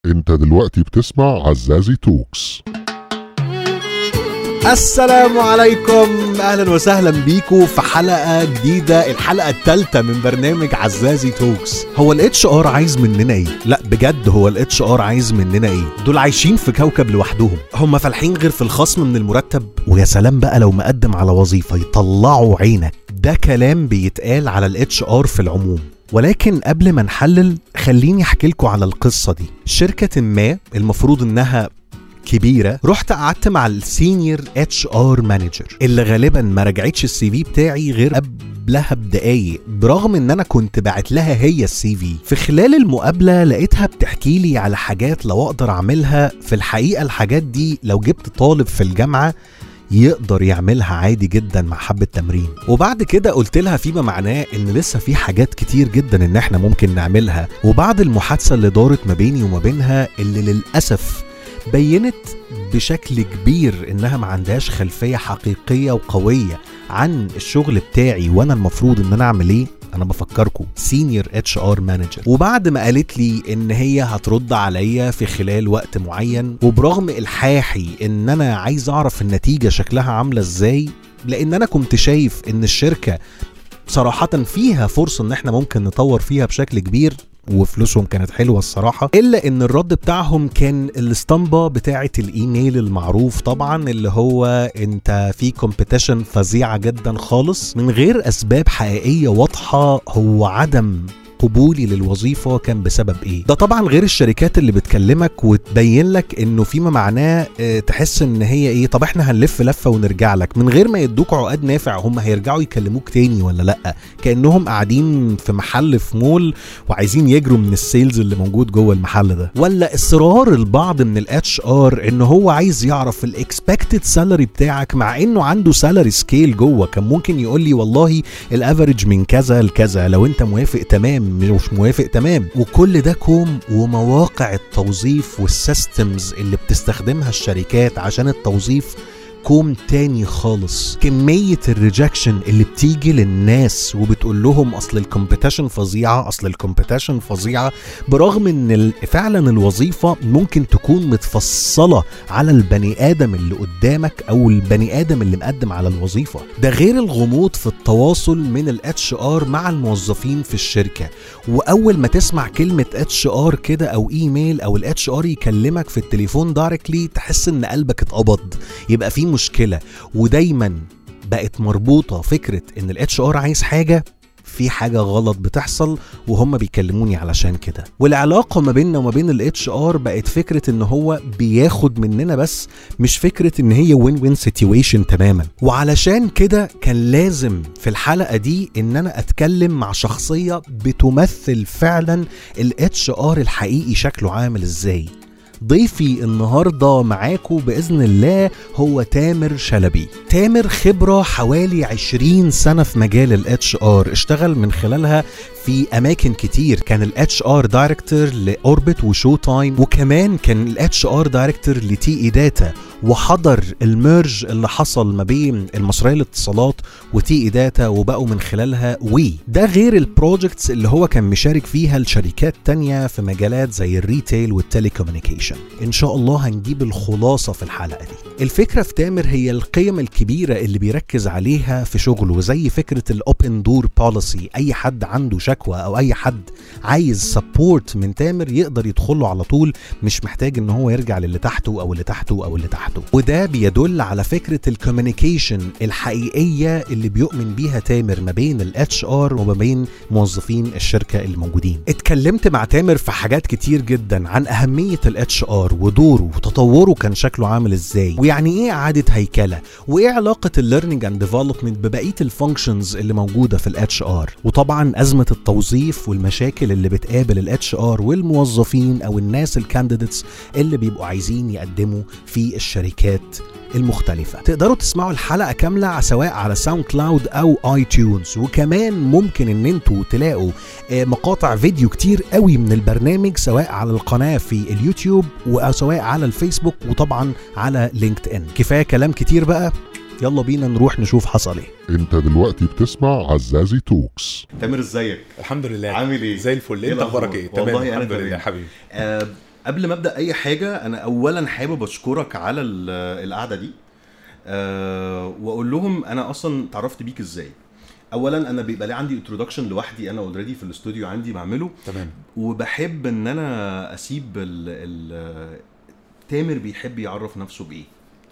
انت دلوقتي بتسمع عزازي توكس السلام عليكم اهلا وسهلا بيكم في حلقه جديده الحلقه الثالثه من برنامج عزازي توكس هو الاتش ار عايز مننا ايه لا بجد هو الاتش ار عايز مننا ايه دول عايشين في كوكب لوحدهم هم فالحين غير في الخصم من المرتب ويا سلام بقى لو مقدم على وظيفه يطلعوا عينك ده كلام بيتقال على الاتش ار في العموم ولكن قبل ما نحلل خليني احكي لكم على القصه دي شركه ما المفروض انها كبيره رحت قعدت مع السينيور اتش ار مانجر اللي غالبا ما رجعتش السي في بتاعي غير قبلها بدقايق برغم ان انا كنت باعت لها هي السي في في خلال المقابله لقيتها بتحكي لي على حاجات لو اقدر اعملها في الحقيقه الحاجات دي لو جبت طالب في الجامعه يقدر يعملها عادي جدا مع حبة تمرين وبعد كده قلت لها فيما معناه ان لسه في حاجات كتير جدا ان احنا ممكن نعملها وبعد المحادثة اللي دارت ما بيني وما بينها اللي للأسف بينت بشكل كبير انها ما عندهاش خلفيه حقيقيه وقويه عن الشغل بتاعي وانا المفروض ان انا اعمل ايه انا بفكركم سينيور اتش ار مانجر وبعد ما قالت لي ان هي هترد عليا في خلال وقت معين وبرغم الحاحي ان انا عايز اعرف النتيجه شكلها عامله ازاي لان انا كنت شايف ان الشركه صراحة فيها فرصة ان احنا ممكن نطور فيها بشكل كبير وفلوسهم كانت حلوه الصراحه الا ان الرد بتاعهم كان الاسطمبه بتاعه الايميل المعروف طبعا اللي هو انت في كومبيتيشن فظيعه جدا خالص من غير اسباب حقيقيه واضحه هو عدم قبولي للوظيفه كان بسبب ايه ده طبعا غير الشركات اللي بتكلمك وتبين لك انه فيما معناه اه تحس ان هي ايه طب احنا هنلف لفه ونرجع لك من غير ما يدوك عقاد نافع هم هيرجعوا يكلموك تاني ولا لا كانهم قاعدين في محل في مول وعايزين يجروا من السيلز اللي موجود جوه المحل ده ولا اصرار البعض من الاتش ار ان هو عايز يعرف الاكسبكتد سالري بتاعك مع انه عنده سالري سكيل جوه كان ممكن يقول لي والله الافريج من كذا لكذا لو انت موافق تمام مش موافق تمام وكل ده كوم ومواقع التوظيف والسيستمز اللي بتستخدمها الشركات عشان التوظيف كوم تاني خالص كمية الريجكشن اللي بتيجي للناس وبتقول لهم اصل الكومبيتيشن فظيعة اصل الكومبيتيشن فظيعة برغم ان فعلا الوظيفة ممكن تكون متفصلة على البني ادم اللي قدامك او البني ادم اللي مقدم على الوظيفة ده غير الغموض في التواصل من الاتش ار مع الموظفين في الشركة واول ما تسمع كلمة اتش ار كده او ايميل او الاتش ار يكلمك في التليفون دايركتلي تحس ان قلبك اتقبض يبقى في مشكله ودايما بقت مربوطه فكره ان الاتش ار عايز حاجه في حاجه غلط بتحصل وهم بيكلموني علشان كده والعلاقه ما بيننا وما بين الاتش ار بقت فكره ان هو بياخد مننا بس مش فكره ان هي وين وين سيتويشن تماما وعلشان كده كان لازم في الحلقه دي ان انا اتكلم مع شخصيه بتمثل فعلا الاتش ار الحقيقي شكله عامل ازاي ضيفي النهارده معاكم باذن الله هو تامر شلبي تامر خبره حوالي 20 سنه في مجال الاتش ار اشتغل من خلالها في اماكن كتير كان الاتش ار دايركتور لاوربت وشو تايم وكمان كان الاتش ار دايركتور لتي اي داتا وحضر الميرج اللي حصل ما بين المصريه للاتصالات وتي اي داتا وبقوا من خلالها وي ده غير البروجكتس اللي هو كان مشارك فيها لشركات تانية في مجالات زي الريتيل والتليكوميونيكيشن ان شاء الله هنجيب الخلاصه في الحلقه دي الفكره في تامر هي القيم الكبيره اللي بيركز عليها في شغله زي فكره الاوبن دور بوليسي اي حد عنده شكوى او اي حد عايز سبورت من تامر يقدر يدخله على طول مش محتاج ان هو يرجع للي تحته او اللي تحته او اللي تحته وده بيدل على فكره الكوميونيكيشن الحقيقيه اللي بيؤمن بيها تامر ما بين الاتش ار وما بين موظفين الشركه اللي موجودين اتكلمت مع تامر في حاجات كتير جدا عن اهميه الاتش ار ودوره وتطوره كان شكله عامل ازاي ويعني ايه اعاده هيكله وايه علاقه الليرنينج اند ديفلوبمنت ببقيه الفانكشنز اللي موجوده في الاتش ار وطبعا ازمه التوظيف والمشاكل اللي بتقابل الاتش ار والموظفين او الناس الكانديديتس اللي بيبقوا عايزين يقدموا في الشركات المختلفة تقدروا تسمعوا الحلقة كاملة سواء على ساوند كلاود أو آي تيونز وكمان ممكن إن انتوا تلاقوا مقاطع فيديو كتير قوي من البرنامج سواء على القناة في اليوتيوب وسواء على الفيسبوك وطبعا على لينكد ان كفاية كلام كتير بقى يلا بينا نروح نشوف حصل ايه انت دلوقتي بتسمع عزازي توكس تامر ازيك الحمد لله عامل ايه؟ زي الفل إيه انت اخبارك الأخبار؟ ايه تمام والله أنا الحمد تمام. لله يا حبيبي آه قبل ما ابدا اي حاجه انا اولا حابب اشكرك على ال- القعده دي أه واقول لهم انا اصلا اتعرفت بيك ازاي اولا انا بيبقى لي عندي انترودكشن لوحدي انا اوريدي في الاستوديو عندي بعمله تمام وبحب ان انا اسيب ال ال تامر بيحب يعرف نفسه بايه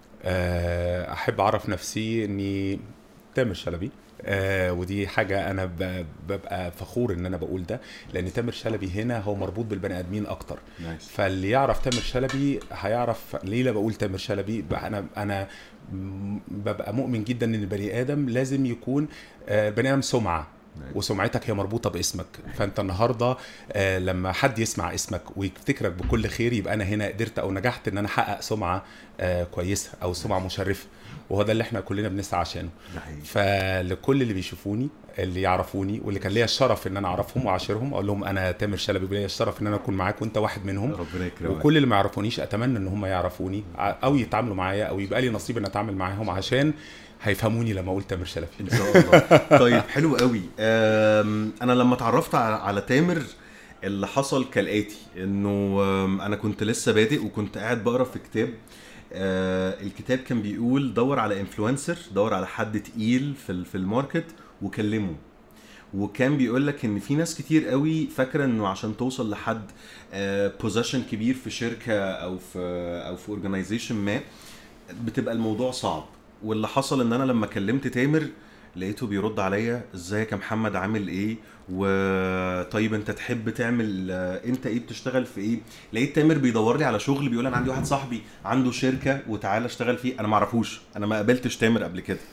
آه، احب اعرف نفسي اني تامر شلبي آه ودي حاجة أنا ب- ببقى فخور إن أنا بقول ده لأن تامر شلبي هنا هو مربوط بالبني آدمين أكتر نايس فاللي يعرف تامر شلبي هيعرف ليه لا بقول تامر شلبي بقى انا انا م- ببقى مؤمن جدا ان البني ادم لازم يكون آه، بني ادم سمعه نعم. وسمعتك هي مربوطه باسمك فانت النهارده آه، لما حد يسمع اسمك ويفتكرك بكل خير يبقى انا هنا قدرت او نجحت ان انا احقق سمعه آه، كويسه او سمعه مشرفه وهو ده اللي احنا كلنا بنسعى عشانه ده حقيقي فلكل اللي بيشوفوني اللي يعرفوني واللي كان ليا الشرف ان انا اعرفهم واعاشرهم اقول لهم انا تامر شلبي وليا الشرف ان انا اكون معاك وانت واحد منهم ربنا يكرمك وكل اللي ما يعرفونيش اتمنى ان هم يعرفوني ع- او يتعاملوا معايا او يبقى لي نصيب ان اتعامل معاهم عشان هيفهموني لما اقول تامر شلبي ان شاء الله طيب حلو قوي أم، انا لما اتعرفت على, على تامر اللي حصل كالاتي انه أم، انا كنت لسه بادئ وكنت قاعد بقرا في كتاب آه، الكتاب كان بيقول دور على انفلونسر دور على حد تقيل في ال- في الماركت وكلمه وكان بيقول لك ان في ناس كتير قوي فاكره انه عشان توصل لحد بوزيشن كبير في شركه او في او في اورجانيزيشن ما بتبقى الموضوع صعب واللي حصل ان انا لما كلمت تامر لقيته بيرد عليا ازيك يا محمد عامل ايه وطيب انت تحب تعمل آه، انت ايه بتشتغل في ايه لقيت تامر بيدور لي على شغل بيقول انا عندي واحد صاحبي عنده شركه وتعالى اشتغل فيه انا ما اعرفوش انا ما قابلتش تامر قبل كده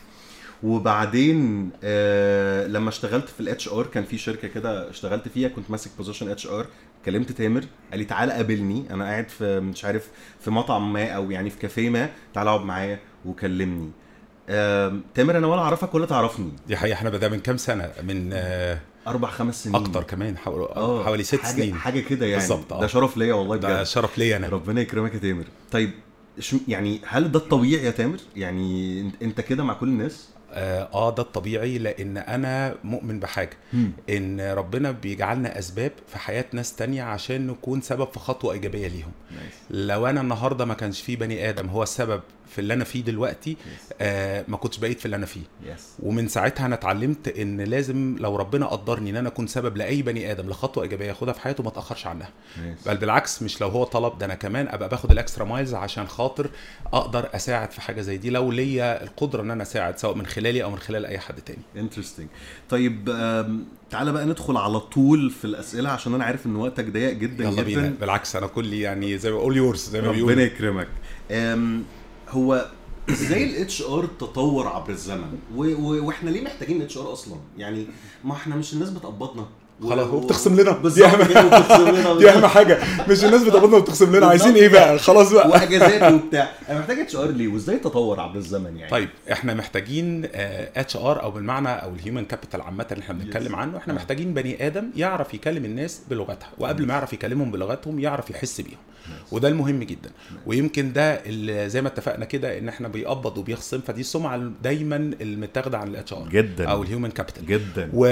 وبعدين آه لما اشتغلت في الاتش ار كان في شركه كده اشتغلت فيها كنت ماسك بوزيشن اتش ار كلمت تامر قال لي تعالى قابلني انا قاعد في مش عارف في مطعم ما او يعني في كافيه ما تعالى اقعد معايا وكلمني آه تامر انا ولا اعرفك ولا تعرفني دي حقيقه احنا بدأ من كام سنه من آه، اربع خمس سنين اكتر كمان حوالي, اه حوالي ست حاجة سنين حاجه كده يعني بالظبط، اه. ده شرف ليا والله ده بجد شرف ليا انا ربنا يكرمك يا تامر طيب إش- يعني هل ده الطبيعي يا تامر يعني انت- انت كده مع كل الناس اه آه، ده الطبيعي لان انا مؤمن بحاجه ان ربنا بيجعلنا اسباب في حياه ناس تانية عشان نكون سبب في خطوه ايجابيه ليهم نايس لو انا النهارده ما كانش في بني ادم هو السبب في اللي انا فيه دلوقتي يس آه ما كنتش بقيت في اللي انا فيه يس ومن ساعتها انا اتعلمت ان لازم لو ربنا قدرني ان انا اكون سبب لاي بني ادم لخطوه ايجابيه ياخدها في حياته ما اتاخرش عنها نايس بل بالعكس مش لو هو طلب ده انا كمان ابقى باخد الاكسترا مايلز عشان خاطر اقدر اساعد في حاجه زي دي لو ليا القدره ان انا اساعد سواء من خلالي او من خلال اي حد تاني انترستنج طيب آم، تعالى بقى ندخل على طول في الاسئله عشان انا عارف ان وقتك ضيق جدا يلا جدا بينا بالعكس انا كلي يعني زي ما بقول يورز زي ما ربنا بيقولوا يكرمك أم، هو ازاي الاتش ار تطور عبر الزمن و... و... واحنا ليه محتاجين اتش ار اصلا يعني ما احنا مش الناس بتقبضنا و- خلاص و- وبتخصم لنا بالظبط دي أهم- كده وبتخصم لنا دي اهم حاجه مش الناس بتقبضنا وبتخصم لنا عايزين ايه بقى خلاص بقى واجازات وبتاع انا محتاج اتش ار ليه وازاي تطور عبر الزمن يعني طيب احنا محتاجين اتش ار او بالمعنى او الهيومن كابيتال عامه اللي احنا بنتكلم عنه احنا آه. محتاجين بني ادم يعرف يكلم الناس بلغتها وقبل ما يعرف يكلمهم بلغتهم يعرف يحس بيهم وده المهم جدا ويمكن ده اللي زي ما اتفقنا كده ان احنا بيقبض وبيخصم فدي السمعه دايما المتاخده عن الاتش ار جدا او الهيومن كابيتال جدا و...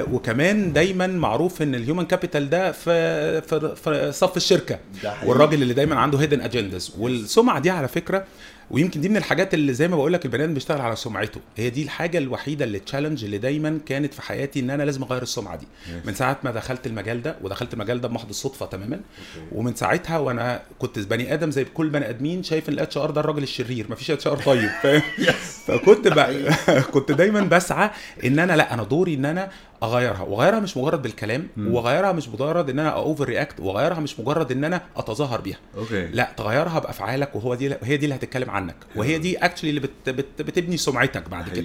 وكمان دايما معروف ان الهيومن كابيتال ده في في, في صف الشركه ده حقيقي. والراجل اللي دايما عنده هيدن اجندز والسمعه دي على فكره ويمكن دي من الحاجات اللي زي ما بقول لك البني ادم بيشتغل على سمعته هي دي الحاجه الوحيده اللي تشالنج اللي دايما كانت في حياتي ان انا لازم اغير السمعه دي Yes. من ساعه ما دخلت المجال ده ودخلت المجال ده بمحض الصدفه تماما أوكي. ومن ساعتها وانا كنت بني ادم زي كل بني ادمين شايف ان الاتش ار ده الراجل الشرير مفيش اتش ار طيب فاهم فكنت بقى كنت دايما بسعى ان انا لا انا دوري ان انا اغيرها واغيرها مش مجرد بالكلام مم. واغيرها مش مجرد ان انا اوفر رياكت واغيرها مش مجرد ان انا اتظاهر بيها اوكي لا تغيرها بافعالك وهو دي هي دي اللي هتتكلم عنك وهي دي اكشلي اللي بت بت بتبني سمعتك بعد كده حقيقي.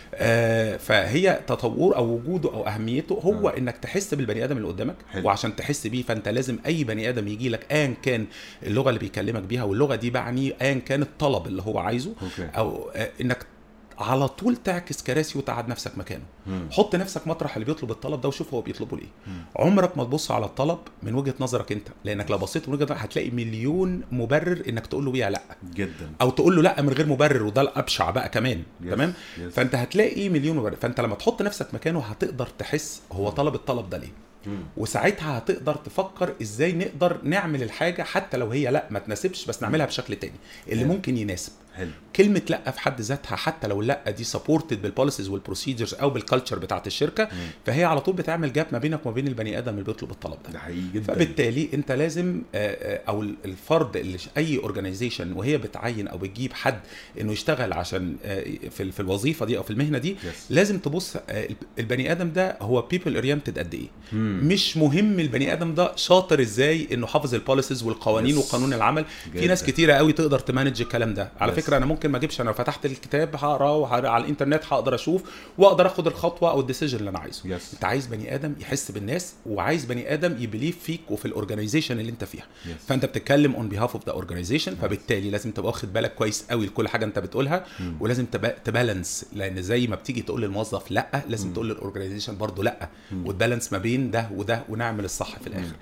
آه فهي تطور او وجوده او اهميته هو آه. انك تحس بالبني ادم اللي قدامك حلو. وعشان تحس بيه فانت لازم اي بني ادم يجي لك ايا كان اللغه اللي بيكلمك بيها واللغه دي بعني ايا كان الطلب اللي هو عايزه اوكي او آه انك على طول تعكس كراسي وتقعد نفسك مكانه مم. حط نفسك مطرح اللي بيطلب الطلب ده وشوف هو بيطلبه ليه مم. عمرك ما تبص على الطلب من وجهه نظرك انت لانك لو بصيت من وجهه نظرك هتلاقي مليون مبرر انك تقول له بيها لا جدا او تقول له لا من غير مبرر وده الابشع بقى كمان Yes. تمام Yes. فانت هتلاقي مليون مبرر فانت لما تحط نفسك مكانه هتقدر تحس هو طلب الطلب ده ليه وساعتها هتقدر تفكر ازاي نقدر نعمل الحاجه حتى لو هي لا ما تناسبش بس نعملها بشكل تاني اللي حلو. ممكن يناسب حلو كلمه لا في حد ذاتها حتى لو لا دي سبورتد بالبوليسيز والبروسيجرز او بالكالتشر بتاعت الشركه فهي على طول بتعمل جاب ما بينك وما بين البني ادم اللي بيطلب الطلب ده ده حقيقي جدا فبالتالي انت لازم آه، آه، او الفرد اللي ش- اي اورجانيزيشن وهي بتعين او بتجيب حد انه يشتغل عشان آه، في ال- في الوظيفه دي او في المهنه دي Yes. لازم تبص آه، البني ادم ده هو بيبل اورينتد قد ايه مم. مش مهم البني ادم ده شاطر ازاي انه حافظ البوليسيز والقوانين Yes. وقانون العمل في جدا. ناس كتيره قوي تقدر تمانج الكلام ده على Yes. فكره انا ممكن ما اجيبش انا لو فتحت الكتاب هقراه وهقرا على الانترنت هقدر اشوف واقدر اخد الخطوه او الديسيجن اللي انا عايزه Yes. انت عايز بني ادم يحس بالناس وعايز بني ادم يبليف فيك وفي الاورجنايزيشن اللي انت فيها Yes. فانت بتتكلم اون بيهاف اوف ذا اورجنايزيشن فبالتالي لازم تبقى واخد بالك كويس قوي لكل حاجه انت بتقولها ولازم تبا- تبالانس لان زي ما بتيجي تقول للموظف لا لازم تقول للاورجنايزيشن برضه لا وتبالانس ما بين ده وده ونعمل الصح في الاخر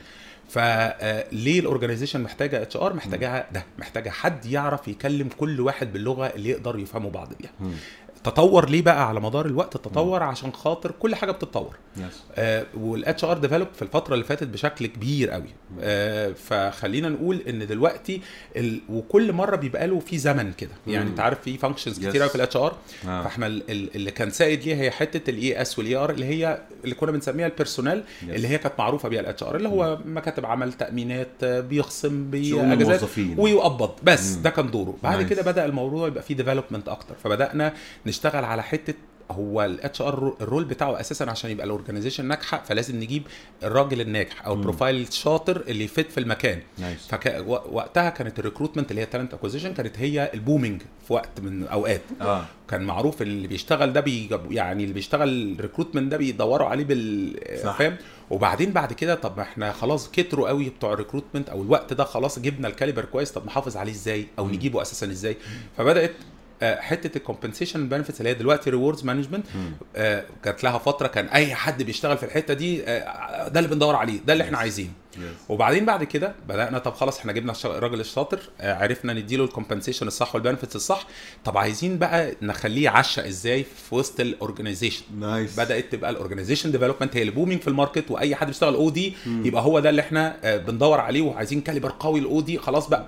فليه الاورجنايزيشن محتاجه اتش ار محتاجه ده محتاجه حد يعرف يكلم كل واحد باللغه اللي يقدر يفهموا بعض بيها تطور ليه بقى على مدار الوقت التطور عشان خاطر كل حاجه بتتطور Yes. آه والاتش ار ديفلوب في الفتره اللي فاتت بشكل كبير قوي آه فخلينا نقول ان دلوقتي ال... وكل مره بيبقى له في زمن كده يعني مم. انت عارف في فانكشنز Yes. كتير قوي في الاتش ار آه. فاحنا ال- ال- اللي كان سائد ليها هي حته الاي اس والاي ار اللي هي اللي كنا بنسميها البيرسونال Yes. اللي هي كانت معروفه بيها الاتش ار اللي هو مكاتب عمل تامينات آه، بيخصم شؤون باجازات الموظفين. ويقبض بس مم. ده كان دوره بعد Nice. كده بدا الموضوع يبقى فيه ديفلوبمنت اكتر فبدانا نشتغل على حته هو الاتش ار الرول بتاعه اساسا عشان يبقى الاورجنايزيشن ناجحه فلازم نجيب الراجل الناجح او البروفايل الشاطر اللي يفت في المكان Nice. فوقتها كانت الريكروتمنت اللي هي تالنت اكوزيشن كانت هي البومينج في وقت من الاوقات اه كان معروف اللي بيشتغل ده بيجب يعني اللي بيشتغل ريكروتمنت ده بيدوروا عليه بال صح. فاهم وبعدين بعد كده طب ما احنا خلاص كتروا قوي بتوع الريكروتمنت او الوقت ده خلاص جبنا الكاليبر كويس طب نحافظ عليه ازاي او نجيبه اساسا ازاي فبدات آه، حته الكومبنسيشن بنفيتس اللي هي دلوقتي ريوردز مانجمنت كانت لها فتره كان اي حد بيشتغل في الحته دي آه، ده اللي بندور عليه ده اللي احنا عايزينه Yes. وبعدين بعد كده بدانا طب خلاص احنا جبنا الش- الراجل الشاطر آه، عرفنا نديله الكومبنسيشن الصح والبنفيتس الصح طب عايزين بقى نخليه يعشق ازاي في وسط الاورجنايزيشن نايس بدات تبقى الاورجنايزيشن ديفلوبمنت هي اللي بومينج في الماركت واي حد بيشتغل او دي يبقى هو ده اللي احنا آه، بندور عليه وعايزين كاليبر قوي الاو دي خلاص بقى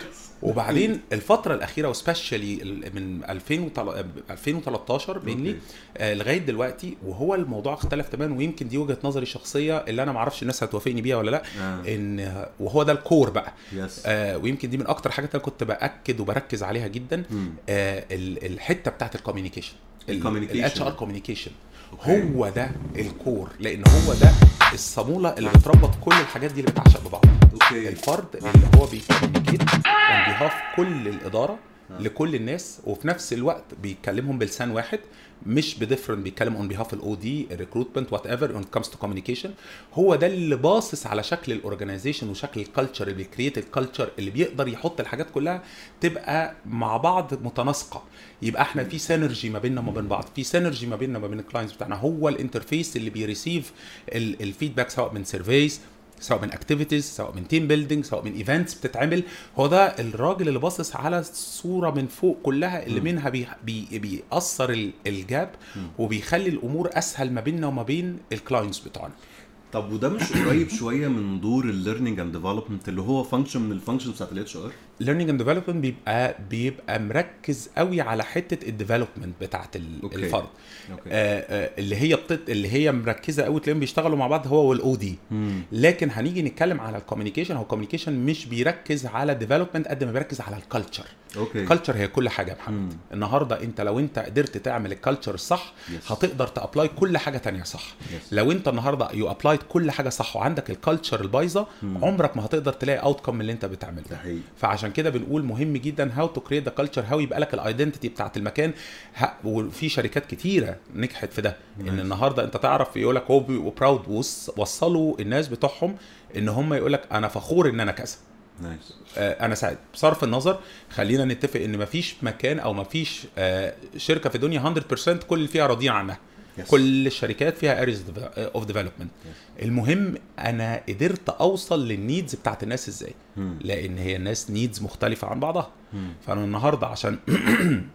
وبعدين الفتره الاخيره وسبيشالي من 2000 2013 مينلي أوكي. آه لغايه دلوقتي وهو الموضوع اختلف تماما ويمكن دي وجهه نظري الشخصيه اللي انا ما اعرفش الناس هتوافقني بيها ولا لا آه. ان وهو ده الكور بقى يس آه ويمكن دي من اكتر حاجات انا كنت باكد وبركز عليها جدا مم. آه ال- الحته بتاعت الكوميونيكيشن الcommunication. الاتش ار كوميونيكيشن أوكي. هو ده الكور لان هو ده الصاموله اللي بتربط كل الحاجات دي اللي بتعشق ببعض اوكي الفرد اللي هو بيكوميونيكيت اون بيهاف كل الاداره لكل الناس وفي نفس الوقت بيكلمهم بلسان واحد مش بديفرنت بيتكلم اون بيهاف الاو دي الريكروتمنت وات ايفر اون كمز تو كوميونيكيشن هو ده اللي باصص على شكل الاورجنايزيشن وشكل الكالتشر اللي بيكريت الكالتشر اللي بيقدر يحط الحاجات كلها تبقى مع بعض متناسقه يبقى احنا في سينرجي ما بيننا وما بين بعض في سينرجي ما بيننا وما بين الكلاينتس بتاعنا هو الانترفيس اللي بيريسيف الفيدباك سواء من سيرفيز سواء من اكتيفيتيز سواء من تيم بيلدينج سواء من ايفنتس بتتعمل هو ده الراجل اللي باصص على الصوره من فوق كلها اللي منها بي بي بيأثر ال- الجاب وبيخلي الامور اسهل ما بيننا وما بين الكلاينتس بتوعنا طب وده مش قريب شويه من دور الليرنينج اند ديفلوبمنت اللي هو فانكشن من الفانكشنز بتاعت الاتش ار learning and development بيبقى بيبقى مركز قوي على حته الديفلوبمنت بتاعت ال- أوكي. الفرد اوكي آه آه اللي هي بتت... اللي هي مركزه قوي تلاقيهم بيشتغلوا مع بعض هو والاو دي لكن هنيجي نتكلم على الكوميونيكيشن هو الكوميونيكيشن مش بيركز على ديفلوبمنت قد ما بيركز على الكالتشر اوكي الكالتشر هي كل حاجه يا محمد مم. النهارده انت لو انت قدرت تعمل الكالتشر الصح Yes. هتقدر تابلاي كل حاجه تانية صح Yes. لو انت النهارده يو ابلايد كل حاجه صح وعندك الكالتشر البايظه عمرك ما هتقدر تلاقي اوت من اللي انت بتعمله ده حقيقي فعشان كده بنقول مهم جدا هاو تو كريت ذا كلتشر هاو يبقى لك الايدنتيتي بتاعت المكان ها- وفي شركات كتيره نجحت في ده ان Nice. النهارده انت تعرف يقول لك هو براود وصلوا الناس بتوعهم ان هم يقول لك انا فخور ان انا كذا نايس آه، انا سعيد بصرف النظر خلينا نتفق ان مفيش مكان او مفيش آه، شركه في الدنيا 100% كل اللي فيها راضيين عنها Yes. كل الشركات فيها اريز اوف ديفلوبمنت المهم انا قدرت اوصل للنيدز بتاعت الناس ازاي مم. لان هي الناس نيدز مختلفه عن بعضها مم. فانا النهارده عشان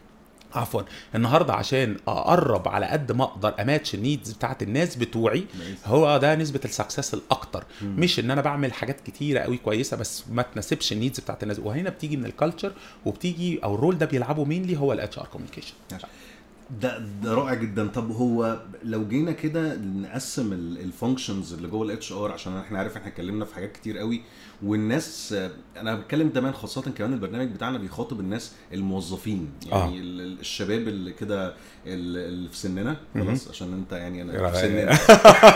عفوا النهارده عشان اقرب على قد ما اقدر اماتش النيدز بتاعت الناس بتوعي Nice. هو ده نسبه السكسس الاكتر مش ان انا بعمل حاجات كتيره قوي كويسه بس ما تناسبش النيدز بتاعت الناس وهنا بتيجي من الكالتشر وبتيجي او الرول ده بيلعبه مين لي هو الاتش ار كوميونيكيشن ده ده رائع جدا طب هو لو جينا كده نقسم الفانكشنز اللي جوه الاتش ار عشان احنا عارف احنا اتكلمنا في حاجات كتير قوي والناس انا بتكلم زمان خاصه كمان البرنامج بتاعنا بيخاطب الناس الموظفين يعني آه. ال- ال- الشباب اللي كده ال- اللي في سننا خلاص عشان انت يعني انا يا في رأي. سننا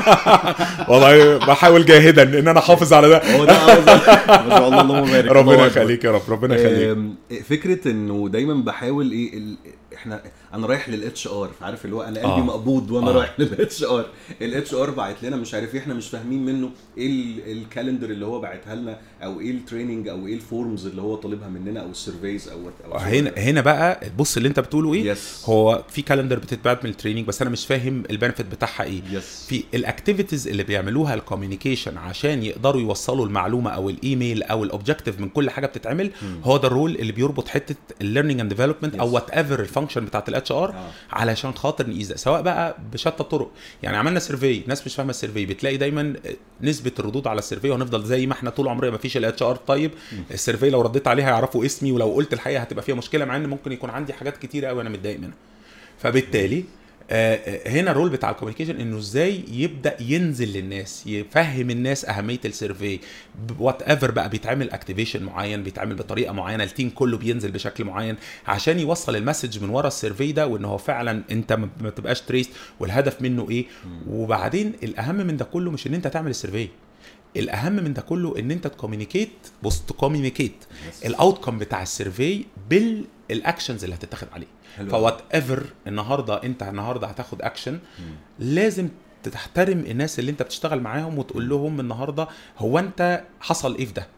والله بحاول جاهدا ان انا احافظ على ده هو ده عاوز- ما شاء الله اللهم بارك ربنا الله أكبر. يخليك يا رب ربنا يخليك آم، فكره انه دايما بحاول ايه ال... احنا انا رايح للاتش ار عارف اللي هو انا قلبي آه. مقبوض وانا آه. رايح للاتش ار الاتش ار باعت لنا مش عارف ايه احنا مش فاهمين منه ايه ال- الكالندر اللي هو باعتها لنا او ايه التريننج او ايه الفورمز اللي هو طالبها مننا او السيرفيز او أو هنا هنا بقى بص اللي انت بتقوله ايه Yes. هو في كالندر بتتبعت من التريننج بس انا مش فاهم البنفيت بتاعها ايه يس في الاكتيفيتيز اللي بيعملوها الكوميونيكيشن عشان يقدروا يوصلوا المعلومه او الايميل او الاوبجكتيف من كل حاجه بتتعمل هو ده الرول اللي بيربط حته الليرنينج اند ديفلوبمنت او Yes. وات ايفر الفانكشن بتاعت الاتش ار آه. علشان خاطر نقيس ده سواء بقى بشتى الطرق يعني عملنا سيرفي ناس مش فاهمه السيرفي بتلاقي دايما نسبه الردود على السيرفي وهنفضل زي ما احنا طول عمرنا ما فيش الاتش ار طيب السيرفي لو رديت عليها هيعرفوا اسمي ولو قلت الحقيقه هتبقى فيها مشكله مع ان ممكن يكون عندي حاجات كتيره قوي انا متضايق منها فبالتالي آه، آه، هنا الرول بتاع الكوميونيكيشن انه ازاي يبدا ينزل للناس يفهم الناس اهميه السيرفي وات ايفر بقى بيتعمل اكتيفيشن معين بيتعمل بطريقه معينه التيم كله بينزل بشكل معين عشان يوصل المسج من ورا السيرفي ده وان هو فعلا انت ما ما تبقاش تريست والهدف منه ايه وبعدين الاهم من ده كله مش ان انت تعمل السيرفي الاهم من ده كله ان انت تكوميونيكيت بص تكوميونيكيت Yes. الاوتكم بتاع السيرفي بالاكشنز اللي هتتاخد عليه حلو فوات ايفر النهارده انت النهارده هتاخد اكشن لازم تحترم الناس اللي انت بتشتغل معاهم وتقول لهم النهارده هو انت حصل ايه في ده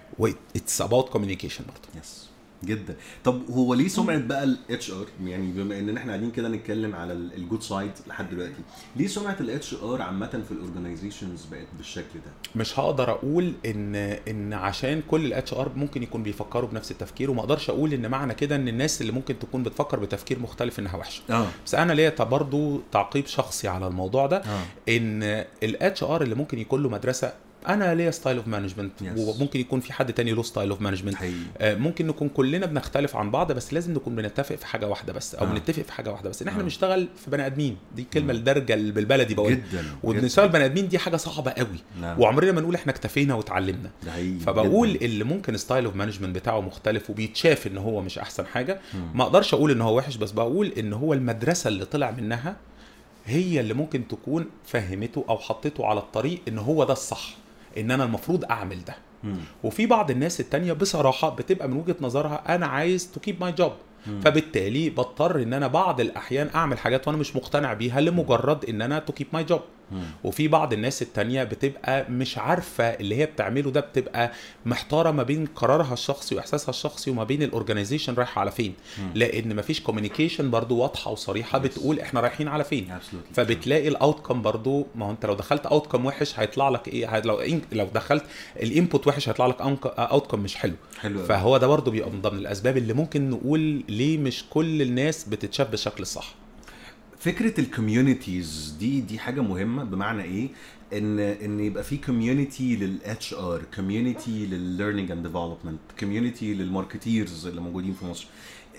اتس اباوت كوميونيكيشن برضه يس جدا طب هو ليه سمعه بقى الاتش ار يعني بما ان احنا قاعدين كده نتكلم على الجود سايد لحد دلوقتي ليه سمعه الاتش ار عامه في الاورجنايزيشنز بقت بالشكل ده مش هقدر اقول ان ان عشان كل الاتش ار ممكن يكون بيفكروا بنفس التفكير وما اقدرش اقول ان معنى كده ان الناس اللي ممكن تكون بتفكر بتفكير مختلف انها وحشه اه بس انا ليا برضه تعقيب شخصي على الموضوع ده اه ان الاتش ار اللي ممكن يكون له مدرسه انا ليا ستايل اوف مانجمنت Yes. وممكن يكون في حد تاني له ستايل اوف مانجمنت حقيقي ممكن نكون كلنا بنختلف عن بعض بس لازم نكون بنتفق في حاجه واحده بس او آه. بنتفق في حاجه واحده بس ان احنا آه. بنشتغل في بني ادمين دي الكلمه الدارجه اللي بالبلدي بقول جدا وبنشتغل بني ادمين دي حاجه صعبه قوي نعم. وعمرنا ما نقول احنا اكتفينا وتعلمنا ده حقيقي فبقول جداً. اللي ممكن ستايل اوف مانجمنت بتاعه مختلف وبيتشاف ان هو مش احسن حاجه مم. ما اقدرش اقول ان هو وحش بس بقول ان هو المدرسه اللي طلع منها هي اللي ممكن تكون فهمته او حطيته على الطريق ان هو ده الصح ان انا المفروض اعمل ده مم. وفي بعض الناس التانية بصراحة بتبقى من وجهة نظرها انا عايز تو كيب ماي جوب فبالتالي بضطر ان انا بعض الاحيان اعمل حاجات وانا مش مقتنع بيها لمجرد ان انا تو كيب ماي جوب مم. وفي بعض الناس التانية بتبقى مش عارفة اللي هي بتعمله ده بتبقى محتارة ما بين قرارها الشخصي واحساسها الشخصي وما بين الاورجنايزيشن رايحة على فين لان مفيش كوميونيكيشن برضو واضحة وصريحة بتقول احنا رايحين على فين Absolutely. فبتلاقي الاوتكم برضو ما هو انت لو دخلت اوتكم وحش هيطلع لك ايه هي- لو إن- لو دخلت الانبوت وحش هيطلع لك اوتكم مش حلو حلو أوي. فهو ده برضو بيبقى من ضمن الاسباب اللي ممكن نقول ليه مش كل الناس بتتشاف بالشكل الصح فكره الكوميونيتيز دي دي حاجه مهمه بمعنى ايه ان ان يبقى في كوميونتي للاتش ار كوميونتي للليرنينج اند ديفلوبمنت كوميونتي للماركتيرز اللي موجودين في مصر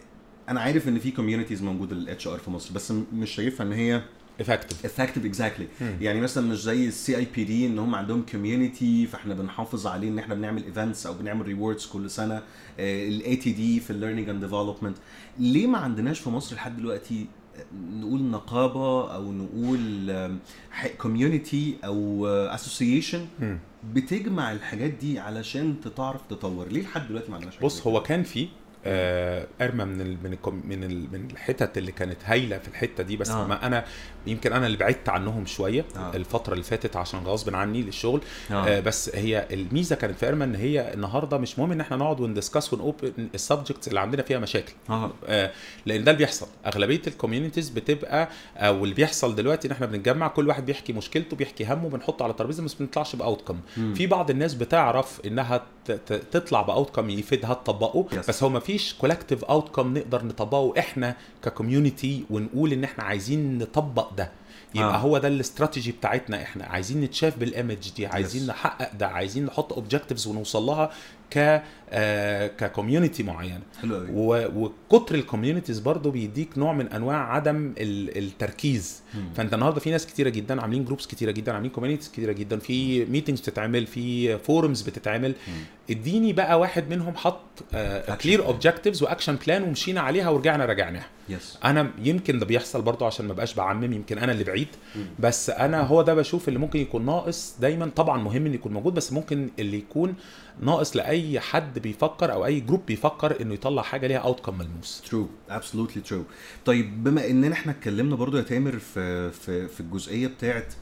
انا عارف ان في كوميونيتيز موجوده للاتش ار في مصر بس م- مش شايفها ان هي افكتيف افكتيف اكزاكتلي يعني مثلا مش زي السي اي بي دي ان هم عندهم كوميونتي فاحنا بنحافظ عليه ان احنا بنعمل ايفنتس او بنعمل ريوردز كل سنه الاي تي دي في الليرنينج اند ديفلوبمنت ليه ما عندناش في مصر لحد دلوقتي آه، نقول نقابه او نقول كوميونتي او اسوسيشن بتجمع الحاجات دي علشان تعرف تطور ليه لحد دلوقتي ما عندناش حاجة بص زي كده؟ هو كان في آه، ارمى من ال من ال من ال من الحتت اللي كانت هايله في الحته دي بس آه. آه. ما انا يمكن انا اللي بعدت عنهم شويه آه. آه. الفتره اللي فاتت عشان غصب عني للشغل آه. آه. آه بس هي الميزه كانت في ارمى ان هي النهارده مش مهم ان احنا نقعد وندسكس ونوبن السبجكتس اللي عندنا فيها مشاكل اه آه، لان ده اللي بيحصل اغلبيه الكوميونيتيز بتبقى او اللي بيحصل دلوقتي ان احنا بنتجمع كل واحد بيحكي مشكلته بيحكي همه بنحطه على ترابيزه بس ما بنطلعش باوتكم مم. في بعض الناس بتعرف انها ت- ت- تطلع باوتكم يفيدها تطبقه Yes. بس هو ما فيش فيش كولكتيف اوتكم نقدر نطبقه احنا ككوميونتي ونقول ان احنا عايزين نطبق ده يبقى آه. آه. هو ده الاستراتيجي بتاعتنا احنا عايزين نتشاف بالايمج دي عايزين Yes. نحقق ده عايزين نحط اوبجكتيفز ونوصل لها ك آه ككوميونتي معينه حلو قوي و- وكتر الكوميونيتيز برضو بيديك نوع من انواع عدم ال- التركيز فانت النهارده في ناس كتيره جدا عاملين جروبس كتيره جدا عاملين كوميونيتيز كتيره جدا في ميتنجز بتتعمل في فورums بتتعمل اديني بقى واحد منهم حط كلير plan. اوبجكتيفز واكشن بلان ومشينا عليها ورجعنا راجعناها يس انا يمكن ده بيحصل برضو عشان ما بقاش بعمم يمكن انا اللي بعيد بس انا هو ده بشوف اللي ممكن يكون ناقص دايما طبعا مهم ان يكون موجود بس ممكن اللي يكون ناقص لاي حد بيفكر او اي جروب بيفكر انه يطلع حاجه ليها اوتكم ملموس ترو absolutely true طيب بما اننا احنا اتكلمنا برضو يا تامر في في في الجزئيه بتاعت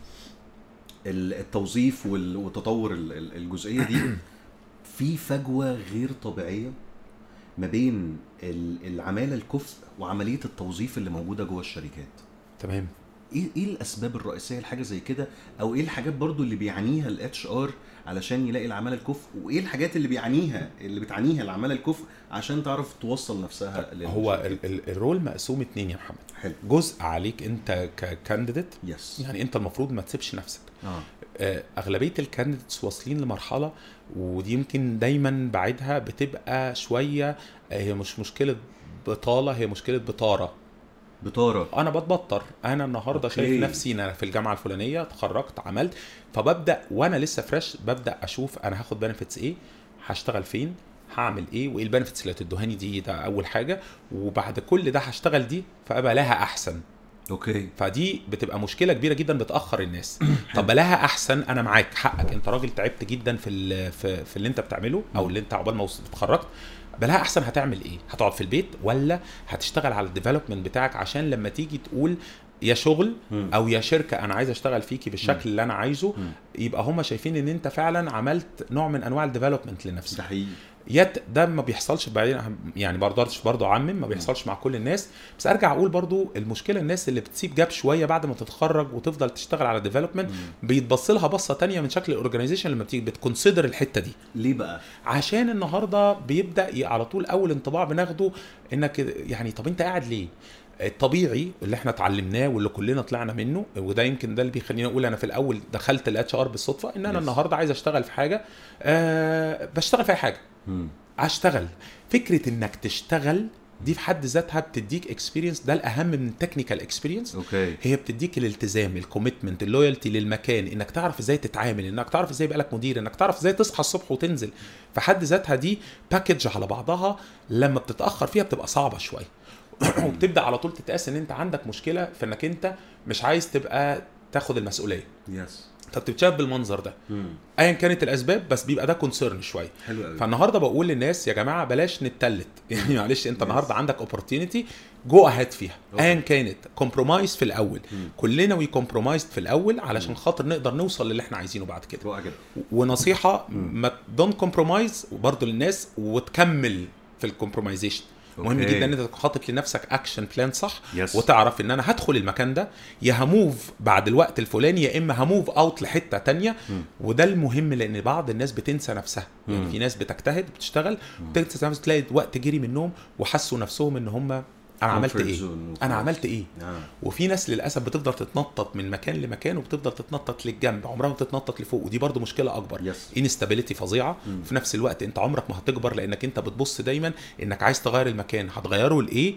ال- التوظيف وال- وتطور ال- ال- الجزئيه دي في فجوه غير طبيعيه ما بين ال- العماله الكفء وعمليه التوظيف اللي موجوده جوه الشركات تمام ايه ايه الاسباب الرئيسيه لحاجه زي كده او ايه الحاجات برضو اللي بيعانيها الاتش ار علشان يلاقي العماله الكفء وايه الحاجات اللي بيعانيها اللي بتعانيها العماله الكفء عشان تعرف توصل نفسها لل- هو ال- ال- الرول مقسوم اتنين يا محمد حلو جزء عليك انت ككانديديت يس يعني انت المفروض ما تسيبش نفسك اه آه، اغلبيه الكانديديتس واصلين لمرحله ودي يمكن دايما بعيدها بتبقى شويه آه، هي مش مشكله بطاله هي مشكله بطاره بطاره انا بتبطر انا النهارده أوكي. شايف نفسي ان انا في الجامعه الفلانيه اتخرجت عملت فببدا وانا لسه فريش ببدا اشوف انا هاخد بنفيتس ايه هشتغل فين هعمل ايه وايه البنفيتس اللي هتدوهاني دي ده اول حاجه وبعد كل ده هشتغل دي فابقى لها احسن اوكي فدي بتبقى مشكله كبيره جدا بتاخر الناس طب بلاها احسن انا معاك حقك انت راجل تعبت جدا في ال- في, في اللي انت بتعمله او اللي انت عقبال ما وصلت- اتخرجت بلاها احسن هتعمل ايه هتقعد في البيت ولا هتشتغل على الديفلوبمنت بتاعك عشان لما تيجي تقول يا شغل مم. او يا شركه انا عايز اشتغل فيكي بالشكل اللي انا عايزه مم. يبقى هم شايفين ان انت فعلا عملت نوع من انواع الديفلوبمنت لنفسك ده حقيقي يت ده ما بيحصلش بعدين يعني برضه برضه اعمم ما بيحصلش مع كل الناس بس ارجع اقول برضه المشكله الناس اللي بتسيب جاب شويه بعد ما تتخرج وتفضل تشتغل على ديفلوبمنت بيتبص لها بصه تانية من شكل الاورجنايزيشن لما بتيجي بتكونسيدر الحته دي ليه بقى عشان النهارده بيبدا ي- على طول اول انطباع بناخده انك يعني طب انت قاعد ليه؟ الطبيعي اللي احنا اتعلمناه واللي كلنا طلعنا منه وده يمكن ده اللي بيخليني اقول انا في الاول دخلت الاتش ار بالصدفه ان انا Yes. النهارده عايز اشتغل في حاجه آه بشتغل في اي حاجه مم. اشتغل فكره انك تشتغل دي في حد ذاتها بتديك اكسبيرينس ده الاهم من التكنيكال اكسبيرينس اوكي هي بتديك الالتزام الكوميتمنت اللويالتي للمكان انك تعرف ازاي تتعامل انك تعرف ازاي يبقى لك مدير انك تعرف ازاي تصحى الصبح وتنزل في حد ذاتها دي باكج على بعضها لما بتتاخر فيها بتبقى صعبه شويه وبتبدا على طول تتقاس ان انت عندك مشكله في انك انت مش عايز تبقى تاخد المسؤوليه يس فبتتشاف بالمنظر ده مم. ايا كانت الاسباب بس بيبقى ده كونسيرن شويه حلو قوي فالنهارده بقول للناس يا جماعه بلاش نتلت يعني معلش انت النهارده عندك اوبورتيونيتي جو اهيد فيها أوكي. ايا كانت كومبرومايز في الاول مم. كلنا وي كومبرومايزد في الاول علشان خاطر نقدر نوصل للي احنا عايزينه بعد كده رائع جدا ونصيحه ما دون كومبرومايز برضه للناس وتكمل في الكومبرومايزيشن مهم أوكي. جدا ان انت تكون حاطط لنفسك اكشن بلان صح Yes. وتعرف ان انا هدخل المكان ده يا هموف بعد الوقت الفلاني يا اما هموف اوت لحته تانية مم. وده المهم لان بعض الناس بتنسى نفسها مم. يعني في ناس بتجتهد بتشتغل بتنسى نفسها تلاقي وقت جري منهم وحسوا نفسهم ان هم انا عملت Comfort ايه zone وخلاص. انا عملت ايه آه. وفي ناس للاسف بتفضل تتنطط من مكان لمكان وبتفضل تتنطط للجنب عمرها ما تتنطط لفوق ودي برضو مشكله اكبر يس انستابيليتي فظيعه مم. في نفس الوقت انت عمرك ما هتكبر لانك انت بتبص دايما انك عايز تغير المكان هتغيره لايه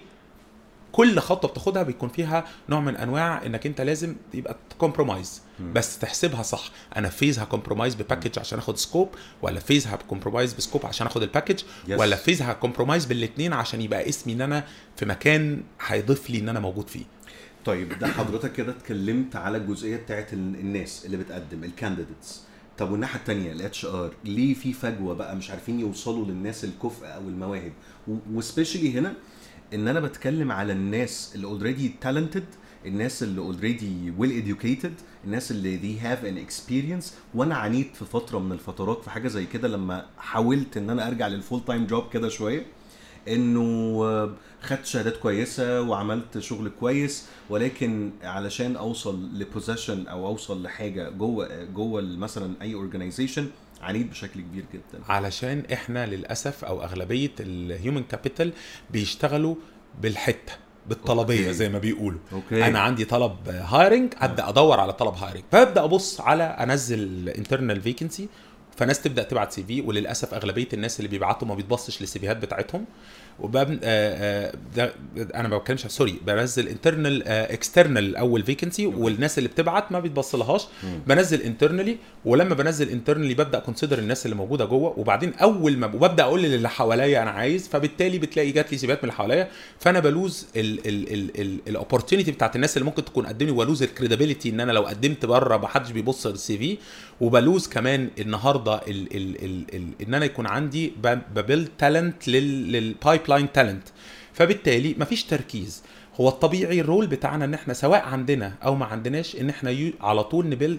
كل خطوه بتاخدها بيكون فيها نوع من انواع انك انت لازم يبقى كومبرومايز مم. بس تحسبها صح انا فيزها كومبرومايز بباكج عشان اخد سكوب ولا فيزها كومبرومايز بسكوب عشان اخد الباكج Yes. ولا فيزها كومبرومايز بالاثنين عشان يبقى اسمي ان انا في مكان هيضيف لي ان انا موجود فيه طيب ده حضرتك كده اتكلمت على الجزئيه بتاعت ال- الناس اللي بتقدم الكانديديتس طب والناحيه الثانيه الاتش ار ليه في فجوه بقى مش عارفين يوصلوا للناس الكفء او المواهب وسبيشالي هنا ان انا بتكلم على الناس اللي اوريدي تالنتد الناس اللي اوريدي ويل educated الناس اللي they have an experience وانا عانيت في فتره من الفترات في حاجه زي كده لما حاولت ان انا ارجع للفول تايم جوب كده شويه انه آه، خدت شهادات كويسه وعملت شغل كويس ولكن علشان اوصل لبوزيشن او اوصل لحاجه جوه جوه مثلا اي اورجانيزيشن عنيد بشكل كبير جدا علشان احنا للاسف او اغلبيه الهيومن كابيتال بيشتغلوا بالحته بالطلبيه أوكي. زي ما بيقولوا اوكي انا عندي طلب هايرنج ابدا ادور على طلب هايرنج فابدا ابص على انزل انترنال فيكنسي فناس تبدا تبعت سي في وللاسف اغلبيه الناس اللي بيبعتوا ما بيتبصش للسيفيهات بتاعتهم وبب... آه آه ده انا ما بتكلمش سوري بنزل انترنال اكسترنال الاول فيكنسي والناس اللي بتبعت ما بيتبصلهاش بنزل انترنالي ولما بنزل انترنالي ببدا كونسيدر الناس اللي موجوده جوه وبعدين اول ما وببدا اقول للي حواليا انا عايز فبالتالي بتلاقي جات لي سيفيهات من اللي حواليا فانا بلوز الاوبورتيونيتي بتاعت الناس اللي ممكن تكون قدمني ولوز الكريديبيليتي ان انا لو قدمت بره ما حدش بيبص للسي في وبلوز كمان النهارده ال ال ال ال ان انا يكون عندي ببيلد تالنت للبايب لاين تالنت فبالتالي مفيش تركيز هو الطبيعي الرول بتاعنا ان احنا سواء عندنا او ما عندناش ان احنا يو على طول نبيلد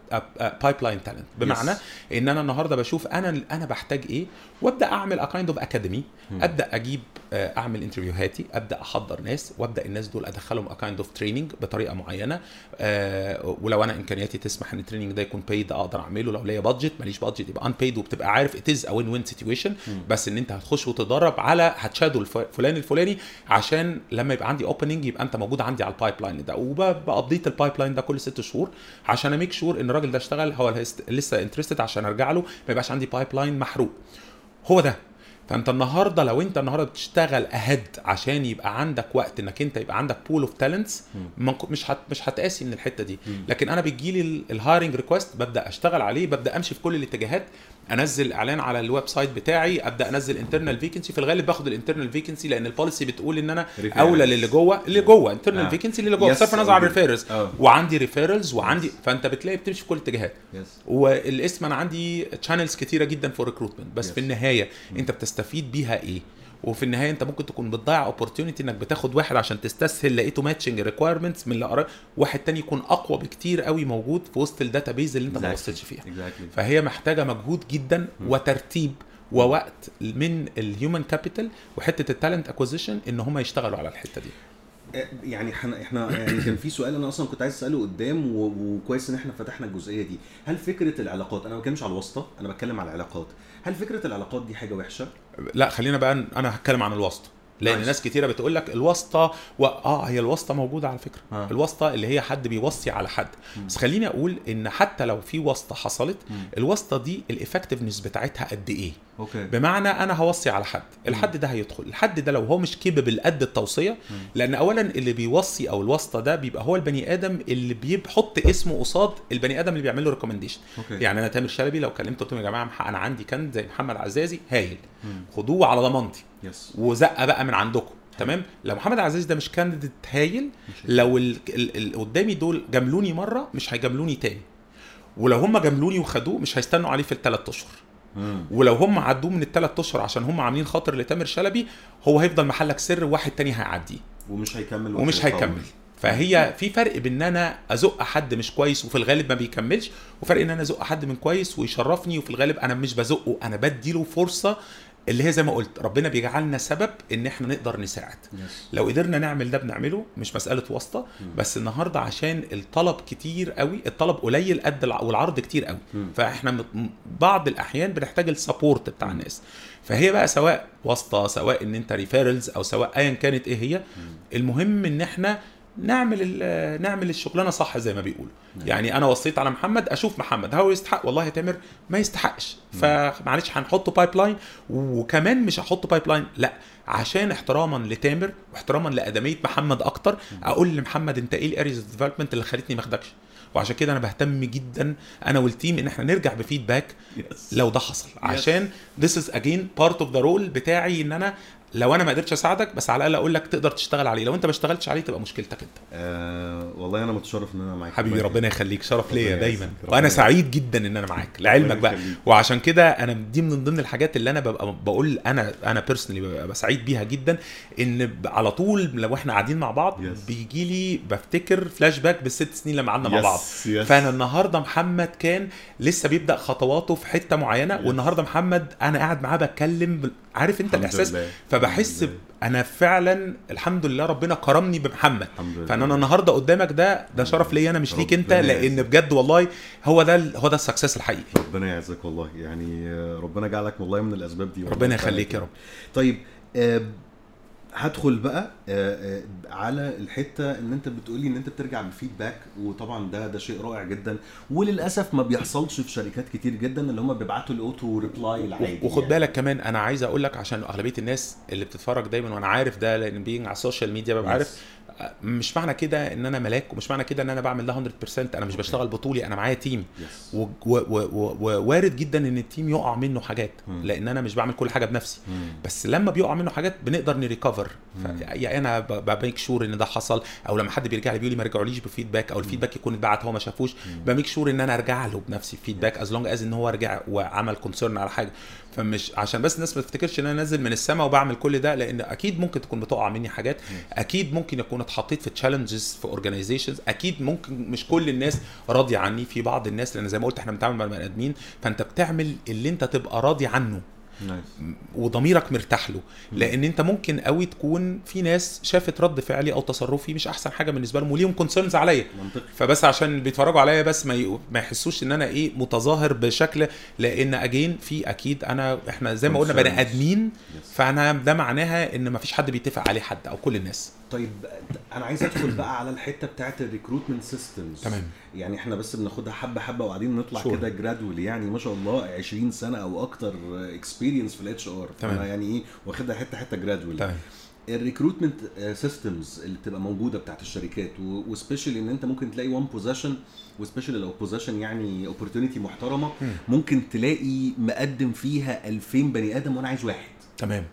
بايب لاين تالنت بمعنى Yes. ان انا النهارده بشوف انا انا بحتاج ايه وابدا اعمل ا كايند اوف اكاديمي ابدا اجيب آه، اعمل انترفيوهاتي ابدا احضر ناس وابدا الناس دول ادخلهم ا كايند اوف تريننج بطريقه معينه آه، ولو انا امكانياتي تسمح ان التريننج ده يكون بيد اقدر اعمله لو ليا بادجت ماليش بادجت يبقى ان بيد وبتبقى عارف ات از ا وين وين سيتويشن بس ان انت هتخش وتدرب على هتشادو الفلاني الفلاني عشان لما يبقى عندي اوبننج يبقى انت موجود عندي على البايب لاين ده وبابديت البايب لاين ده كل ست شهور عشان اميك شور ان الراجل ده اشتغل هو هيست- لسه انترستد عشان ارجع له ما يبقاش عندي بايب لاين محروق هو ده فانت النهارده لو انت النهارده بتشتغل اهد عشان يبقى عندك وقت انك انت يبقى عندك بول اوف تالنتس مش هت مش هتقاسي من الحته دي لكن انا بتجيلي الهايرنج ريكوست ببدا اشتغل عليه ببدا امشي في كل الاتجاهات انزل اعلان على الويب سايت بتاعي ابدا انزل انترنال فيكنسي في الغالب باخد الانترنال فيكنسي لان البوليسي بتقول ان انا Referrals. اولى للي جوه اللي جوه انترنال آه. فيكنسي اللي جوه Yes, بصرف النظر عن okay. الريفيرلز آه. وعندي ريفيرلز وعندي فانت بتلاقي بتمشي في كل الاتجاهات يس والاسم انا عندي تشانلز كتيره جدا فور ريكروتمنت بس Yes. في النهايه انت بتستفيد بيها ايه وفي النهايه انت ممكن تكون بتضيع اوبورتيونيتي انك بتاخد واحد عشان تستسهل لقيته ماتشنج ريكويرمنتس من اللي قرا واحد تاني يكون اقوى بكتير قوي موجود في وسط الداتابيز اللي انت ما بصيتش فيها exactly. فهي محتاجه مجهود جدا وترتيب ووقت من الهيومن كابيتال وحته التالنت اكوزيشن ان هم يشتغلوا على الحته دي يعني احنا احنا يعني كان في سؤال انا اصلا كنت عايز اساله قدام و- وكويس ان احنا فتحنا الجزئيه دي هل فكره العلاقات انا ما بتكلمش على الواسطه انا بتكلم على العلاقات هل فكره العلاقات دي حاجه وحشه لا خلينا بقى ن- انا هتكلم عن الواسطه لان ماشي. ناس كتيره بتقول لك الواسطه و... اه هي الواسطه موجوده على فكره آه. الواسطه اللي هي حد بيوصي على حد بس خليني اقول ان حتى لو في واسطه حصلت الواسطه دي الافكتفنس بتاعتها قد ايه اوكي بمعنى انا هوصي على حد الحد ده هيدخل الحد ده لو هو مش كيبل قد التوصيه لان اولا اللي بيوصي او الواسطه ده بيبقى هو البني ادم اللي بيحط اسمه قصاد البني ادم اللي بيعمل له ريكومنديشن اوكي يعني انا تامر شلبي لو كلمته قلت لهم يا جماعه انا عندي كان زي محمد عزازي هايل خدوه على ضمانتي يس وزقه بقى من عندكم تمام لو محمد عزيز ده مش كانديديت هايل لو ال- ال- ال- قدامي دول جاملوني مره مش هيجاملوني تاني ولو هم جاملوني وخدوه مش هيستنوا عليه في الثلاث اشهر مم. ولو هم عدوه من الثلاث اشهر عشان هم عاملين خاطر لتامر شلبي هو هيفضل محلك سر وواحد تاني هيعديه ومش هيكمل ومش وقت هيكمل يطول. فهي في فرق بين ان انا ازق حد مش كويس وفي الغالب ما بيكملش وفرق ان انا ازق حد من كويس ويشرفني وفي الغالب انا مش بزقه انا بديله فرصه اللي هي زي ما قلت ربنا بيجعلنا سبب ان احنا نقدر نساعد يس لو قدرنا نعمل ده بنعمله مش مساله واسطه بس النهارده عشان الطلب كتير قوي الطلب قليل قد الع- والعرض كتير قوي مم. فاحنا مت- م- بعض الاحيان بنحتاج السبورت بتاع الناس فهي بقى سواء واسطه سواء ان انت ريفيرلز او سواء ايا كانت ايه هي المهم ان احنا نعمل ال- نعمل الشغلانه صح زي ما بيقولوا يعني انا وصيت على محمد اشوف محمد هو يستحق والله يا تامر ما يستحقش فمعلش هنحطه بايب لاين وكمان مش هحطه بايب لاين لا عشان احتراما لتامر واحتراما لادميه محمد اكتر اقول لمحمد انت ايه الاريز اوف ديفلوبمنت اللي خلتني ما اخدكش وعشان كده انا بهتم جدا انا والتيم ان احنا نرجع بفيدباك يس لو ده حصل عشان this is again part of the role بتاعي ان انا لو انا ما قدرتش اساعدك بس على الاقل اقول لك تقدر تشتغل عليه لو انت ما اشتغلتش عليه تبقى مشكلتك انت آه والله انا متشرف ان انا معاك حبيبي ربنا يخليك شرف ليا ربنا دايما يعزك، ربنا وانا يعزك. سعيد جدا ان انا معاك لعلمك بقى يخليك. وعشان كده انا دي من ضمن الحاجات اللي انا ببقى بقول انا انا بيرسونلي ببقى سعيد بيها جدا ان ب- على طول لو احنا قاعدين مع بعض Yes. بيجي لي بفتكر فلاش باك بالست سنين لما قعدنا مع Yes, بعض yes. فانا النهارده محمد كان لسه بيبدا خطواته في حته معينه Yes. والنهارده محمد انا قاعد معاه بتكلم بال- عارف انت الحمد الاحساس لله. فبحس الحمد ب- انا فعلا الحمد لله ربنا كرمني بمحمد الحمد لله. فان انا النهارده قدامك ده ده شرف ليا انا مش ليك انت ربنا لان يعزك. بجد والله هو ده ال- هو ده السكسس الحقيقي ربنا يعزك والله يعني آه، ربنا جعلك والله من الاسباب دي ربنا يخليك يا رب طيب آه، هدخل بقى آه، آه، على الحته ان انت بتقولي ان انت بترجع بالفيدباك وطبعا ده ده شيء رائع جدا وللاسف ما بيحصلش في شركات كتير جدا اللي هم بيبعتوا الاوتو ريبلاي العادي وخد يعني. بالك كمان انا عايز اقول لك عشان اغلبيه الناس اللي بتتفرج دايما وانا عارف ده لان بيجي على السوشيال ميديا ببقى Yes. عارف مش معنى كده ان انا ملاك ومش معنى كده ان انا بعمل ده 100% انا مش بشتغل بطولي انا معايا تيم Yes. و- و- و- ووارد جدا ان التيم يقع منه حاجات مم. لان انا مش بعمل كل حاجه بنفسي مم. بس لما بيقع منه حاجات بنقدر نريكفر يعني انا بميك شور ان ده حصل او لما حد بيرجع لي بيقول لي ما رجعوليش بفيدباك او الفيدباك يكون اتبعت هو ما شافوش بميك شور ان انا ارجع له بنفسي فيدباك از لونج از ان هو رجع وعمل كونسيرن على حاجه فمش عشان بس الناس ما تفتكرش ان انا نازل من السماء وبعمل كل ده لان اكيد ممكن تكون بتقع مني حاجات اكيد ممكن اكون اتحطيت في تشالنجز في اورجانيزيشنز اكيد ممكن مش كل الناس راضيه عني في بعض الناس لان زي ما قلت احنا بنتعامل مع البني ادمين فانت بتعمل اللي انت تبقى راضي عنه Nice. وضميرك مرتاح له لان انت ممكن قوي تكون في ناس شافت رد فعلي او تصرفي مش احسن حاجه بالنسبه لهم وليهم كونسيرنز عليا منطقي فبس عشان بيتفرجوا عليا بس ما ي... ما يحسوش ان انا ايه متظاهر بشكل لان اجين في اكيد انا احنا زي ما قلنا بني Concerns. ادمين Yes. فانا ده معناها ان ما فيش حد بيتفق عليه حد او كل الناس طيب انا عايز ادخل بقى على الحته بتاعت الريكروتمنت سيستمز تمام. يعني احنا بس بناخدها حبه حبه وقاعدين نطلع Sure. كده جرادول يعني ما شاء الله 20 سنه او اكتر اكسبيرينس في الاتش ار تمام. فانا يعني ايه واخدها حته حته جرادول تمام الريكروتمنت سيستمز اللي بتبقى موجوده بتاعت الشركات وسبيشال ان انت ممكن تلاقي وان بوزيشن وسبيشال لو بوزيشن يعني اوبورتونيتي محترمه ممكن تلاقي مقدم فيها 2000 بني ادم وانا عايز واحد تمام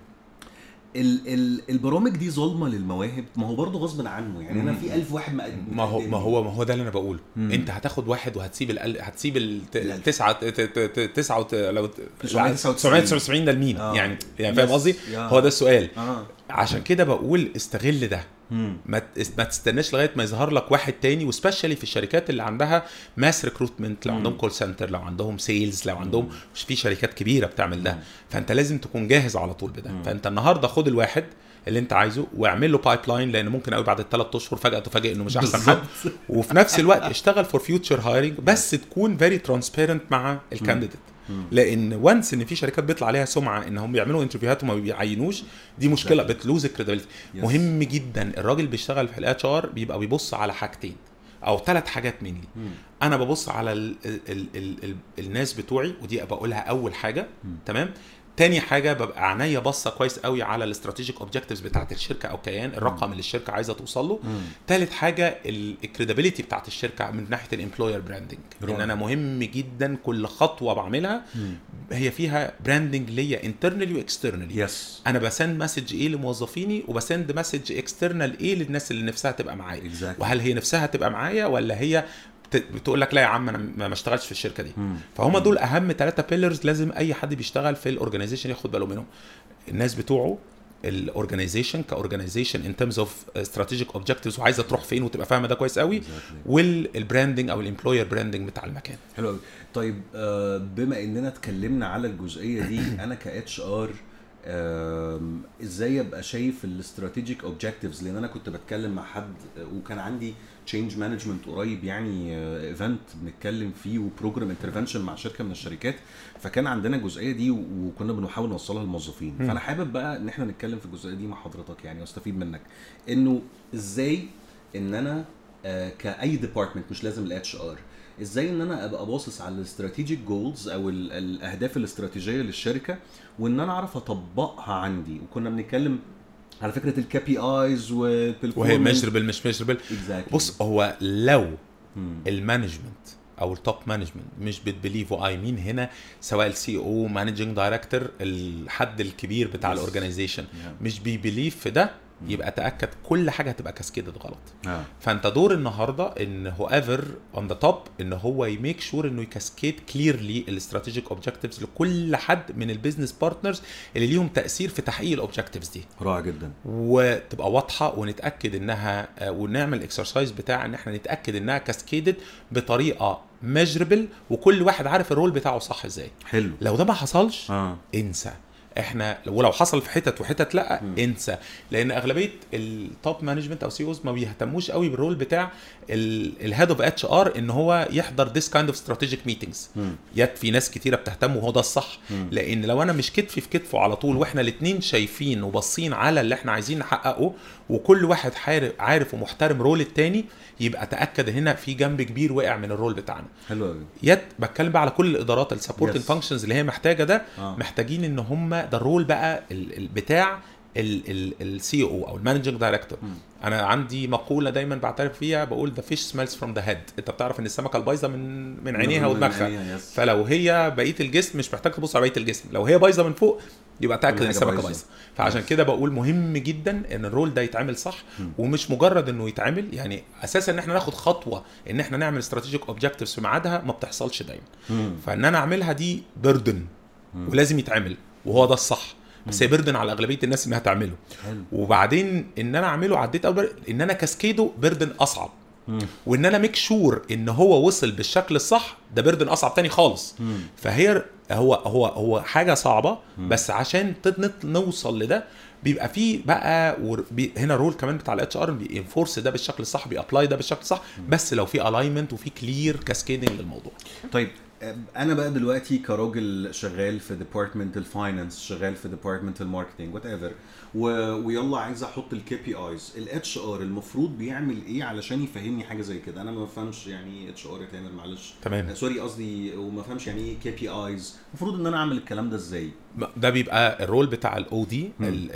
ال ال البرامج دي ظالمه للمواهب ما هو برضه غصب عنه يعني انا في 1000 واحد مقدم ما هو ما هو ما هو ده اللي انا بقوله مم. انت هتاخد واحد وهتسيب ال هتسيب الألف. التسعه تسعه وت- لو 999. 999 ده لمين آه. يعني يعني فاهم Yes. قصدي يا. هو ده السؤال اه عشان كده بقول استغل ده مم. ما ت- ما تستناش لغايه ما يظهر لك واحد تاني وسبيشالي في الشركات اللي عندها ماس ريكروتمنت لو مم. عندهم كول سنتر لو عندهم سيلز لو عندهم مش في شركات كبيره بتعمل ده فانت لازم تكون جاهز على طول بده فانت النهارده خد الواحد اللي انت عايزه واعمل له بايب لاين لان ممكن قوي بعد الثلاث اشهر فجاه تفاجئ انه مش احسن حد وفي نفس الوقت اشتغل فور فيوتشر هايرنج بس تكون فيري ترانسبيرنت مع الكانديديت لان وانس ان في شركات بيطلع عليها سمعه ان هم بيعملوا انترفيوهات وما بيعينوش دي مشكله بتلوز الكريديبيلتي Yes. مهم جدا الراجل بيشتغل في الاتش ار بيبقى بيبص على حاجتين او ثلاث حاجات مني انا ببص على ال ال ال ال ال الناس بتوعي ودي بقولها اول حاجه تمام تاني حاجه ببقى عينيا باصه كويس قوي على الاستراتيجيك اوبجكتيفز بتاعت الشركه او كيان الرقم اللي الشركه عايزه توصل له تالت حاجه الكريديبيليتي بتاعت الشركه من ناحيه الامبلوير براندنج ان رائع. انا مهم جدا كل خطوه بعملها هي فيها براندنج ليا انترنالي واكسترنالي يس انا بسند مسج ايه لموظفيني وبسند مسج اكسترنال ايه للناس اللي نفسها تبقى معايا Exactly. وهل هي نفسها تبقى معايا ولا هي بت- بتقول لك لا يا عم انا ما ما اشتغلش في الشركه دي فهم دول اهم ثلاثه بيلرز لازم اي حد بيشتغل في الاورجنايزيشن ياخد باله منهم الناس بتوعه الاورجنايزيشن كاورجنايزيشن ان ترمز اوف استراتيجيك اوبجكتيفز وعايزه تروح فين وتبقى فاهمه ده كويس قوي والبراندنج او الامبلوير براندنج بتاع المكان حلو قوي طيب آه، بما اننا اتكلمنا على الجزئيه دي انا كاتش ار ازاي ابقى شايف الاستراتيجيك اوبجكتيفز لان انا كنت بتكلم مع حد آه، وكان عندي تشينج مانجمنت قريب يعني ايفنت بنتكلم فيه وبروجرام انترفنشن مع شركه من الشركات فكان عندنا الجزئيه دي وكنا بنحاول نوصلها للموظفين فانا حابب بقى ان احنا نتكلم في الجزئيه دي مع حضرتك يعني واستفيد منك انه ازاي ان انا آه، كاي ديبارتمنت مش لازم الاتش ار ازاي ان انا ابقى باصص على الاستراتيجيك جولز او ال- الاهداف الاستراتيجيه للشركه وان انا اعرف اطبقها عندي وكنا بنتكلم على فكره الكي بي ايز وهي ميجربل مش ميجربل Exactly. بص هو لو المانجمنت او التوب مانجمنت مش بتبليف واي مين هنا سواء السي او مانجنج دايركتور الحد الكبير بتاع Yes. الاورجنايزيشن Yeah. مش بيبليف في ده يبقى تاكد كل حاجه هتبقى كاسكيدد غلط اه فانت دور النهارده ان هو ايفر اون ذا توب ان هو يميك شور انه يكاسكيد كليرلي الاستراتيجيك اوبجكتيفز لكل حد من البيزنس بارتنرز اللي ليهم تاثير في تحقيق الاوبجكتيفز دي رائع جدا وتبقى واضحه ونتاكد انها آه، ونعمل الاكسرسايز بتاع ان احنا نتاكد انها كاسكيدد بطريقه ميجربل وكل واحد عارف الرول بتاعه صح ازاي حلو لو ده ما حصلش اه انسى احنا ولو حصل في حتت وحتت لا انسى لان اغلبيه التوب مانجمنت او سي اوز ما بيهتموش قوي بالرول بتاع الهيد اوف اتش ار ان هو يحضر ذيس كايند اوف استراتيجيك ميتنجز يات في ناس كتيره بتهتم وهو ده الصح لان لو انا مش كتفي في كتفه على طول واحنا الاثنين شايفين وباصين على اللي احنا عايزين نحققه وكل واحد حار- عارف ومحترم رول التاني يبقى تاكد هنا في جنب كبير وقع من الرول بتاعنا حلو قوي يد بتكلم بقى على كل الادارات السبورتنج Yes. فانكشنز اللي هي محتاجه ده آه. محتاجين ان هم ده الرول بقى ال- ال- بتاع السي او او المانجنج دايركتور انا عندي مقوله دايما بعترف فيها بقول ذا فيش سميلز فروم ذا هيد انت بتعرف ان السمكه البايظه من من عينيها من ودماغها عينيها، yes. فلو هي بقيه الجسم مش محتاج تبص على بقيه الجسم لو هي بايظه من فوق يبقى تاكد كل ان حاجة السمكه بايظة. بايظه فعشان كده بقول مهم جدا ان الرول ده يتعمل صح ومش مجرد انه يتعمل يعني اساسا ان احنا ناخد خطوه ان احنا نعمل استراتيجيك اوبجكتيفز في ميعادها ما بتحصلش دايما فان انا اعملها دي بردن ولازم يتعمل وهو ده الصح بس هي بردن على اغلبيه الناس انها تعمله حلو. وبعدين ان انا اعمله عديت اول بر- ان انا كاسكيده بردن اصعب وان انا ميك شور ان هو وصل بالشكل الصح ده بردن اصعب تاني خالص فهي هو هو هو حاجه صعبه بس عشان تنط- نوصل لده بيبقى فيه بقى ور- بي هنا رول كمان بتاع الاتش ار بينفورس ده بالشكل الصح بيابلاي ده بالشكل الصح بس لو في الاينمنت وفي كلير كاسكيدنج للموضوع طيب انا بقى دلوقتي كراجل شغال في ديبارتمنت الفاينانس شغال في ديبارتمنت الماركتنج وات ايفر ويلا عايز احط الكي بي ايز الاتش ار المفروض بيعمل ايه علشان يفهمني حاجه زي كده انا ما بفهمش يعني ايه اتش ار يا تامر معلش تمام. آه، سوري قصدي وما فهمش يعني ايه كي بي ايز المفروض ان انا اعمل الكلام ده ازاي ده بيبقى الرول بتاع الاو دي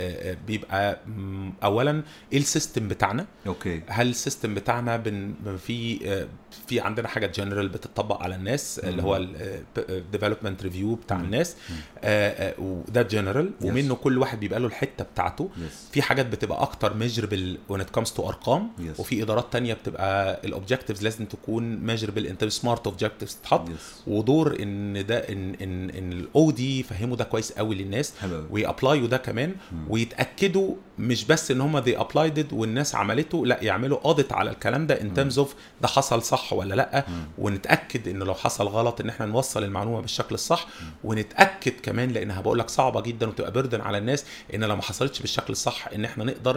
بيبقى مم، اولا ايه السيستم بتاعنا اوكي هل السيستم بتاعنا بن في آه، في عندنا حاجه جنرال بتطبق على الناس اللي هو الديفلوبمنت ريفيو بتاع الناس آه، آه، وده جنرال ومنه كل واحد بيبقى له الحته بتاعته Yes. في حاجات بتبقى اكتر ميجربل وان ات كومز تو ارقام Yes. وفي ادارات تانية بتبقى الاوبجكتيفز لازم تكون ميجربل انت سمارت اوبجكتيفز تتحط Yes. ودور ان ده ان ان ان الاو دي يفهموا ده كويس قوي للناس حلو أوي. ويابلايوا ده كمان ويتاكدوا مش بس ان هم دي ابلايدد والناس عملته لا يعملوا اوديت على الكلام ده ان ترمز اوف ده حصل صح ولا لا ونتاكد ان لو حصل غلط ان احنا نوصل المعلومه بالشكل الصح ونتاكد كمان لانها بقول لك صعبه جدا وتبقى بردن على الناس ان لو ما حصلتش بالشكل الصح ان احنا نقدر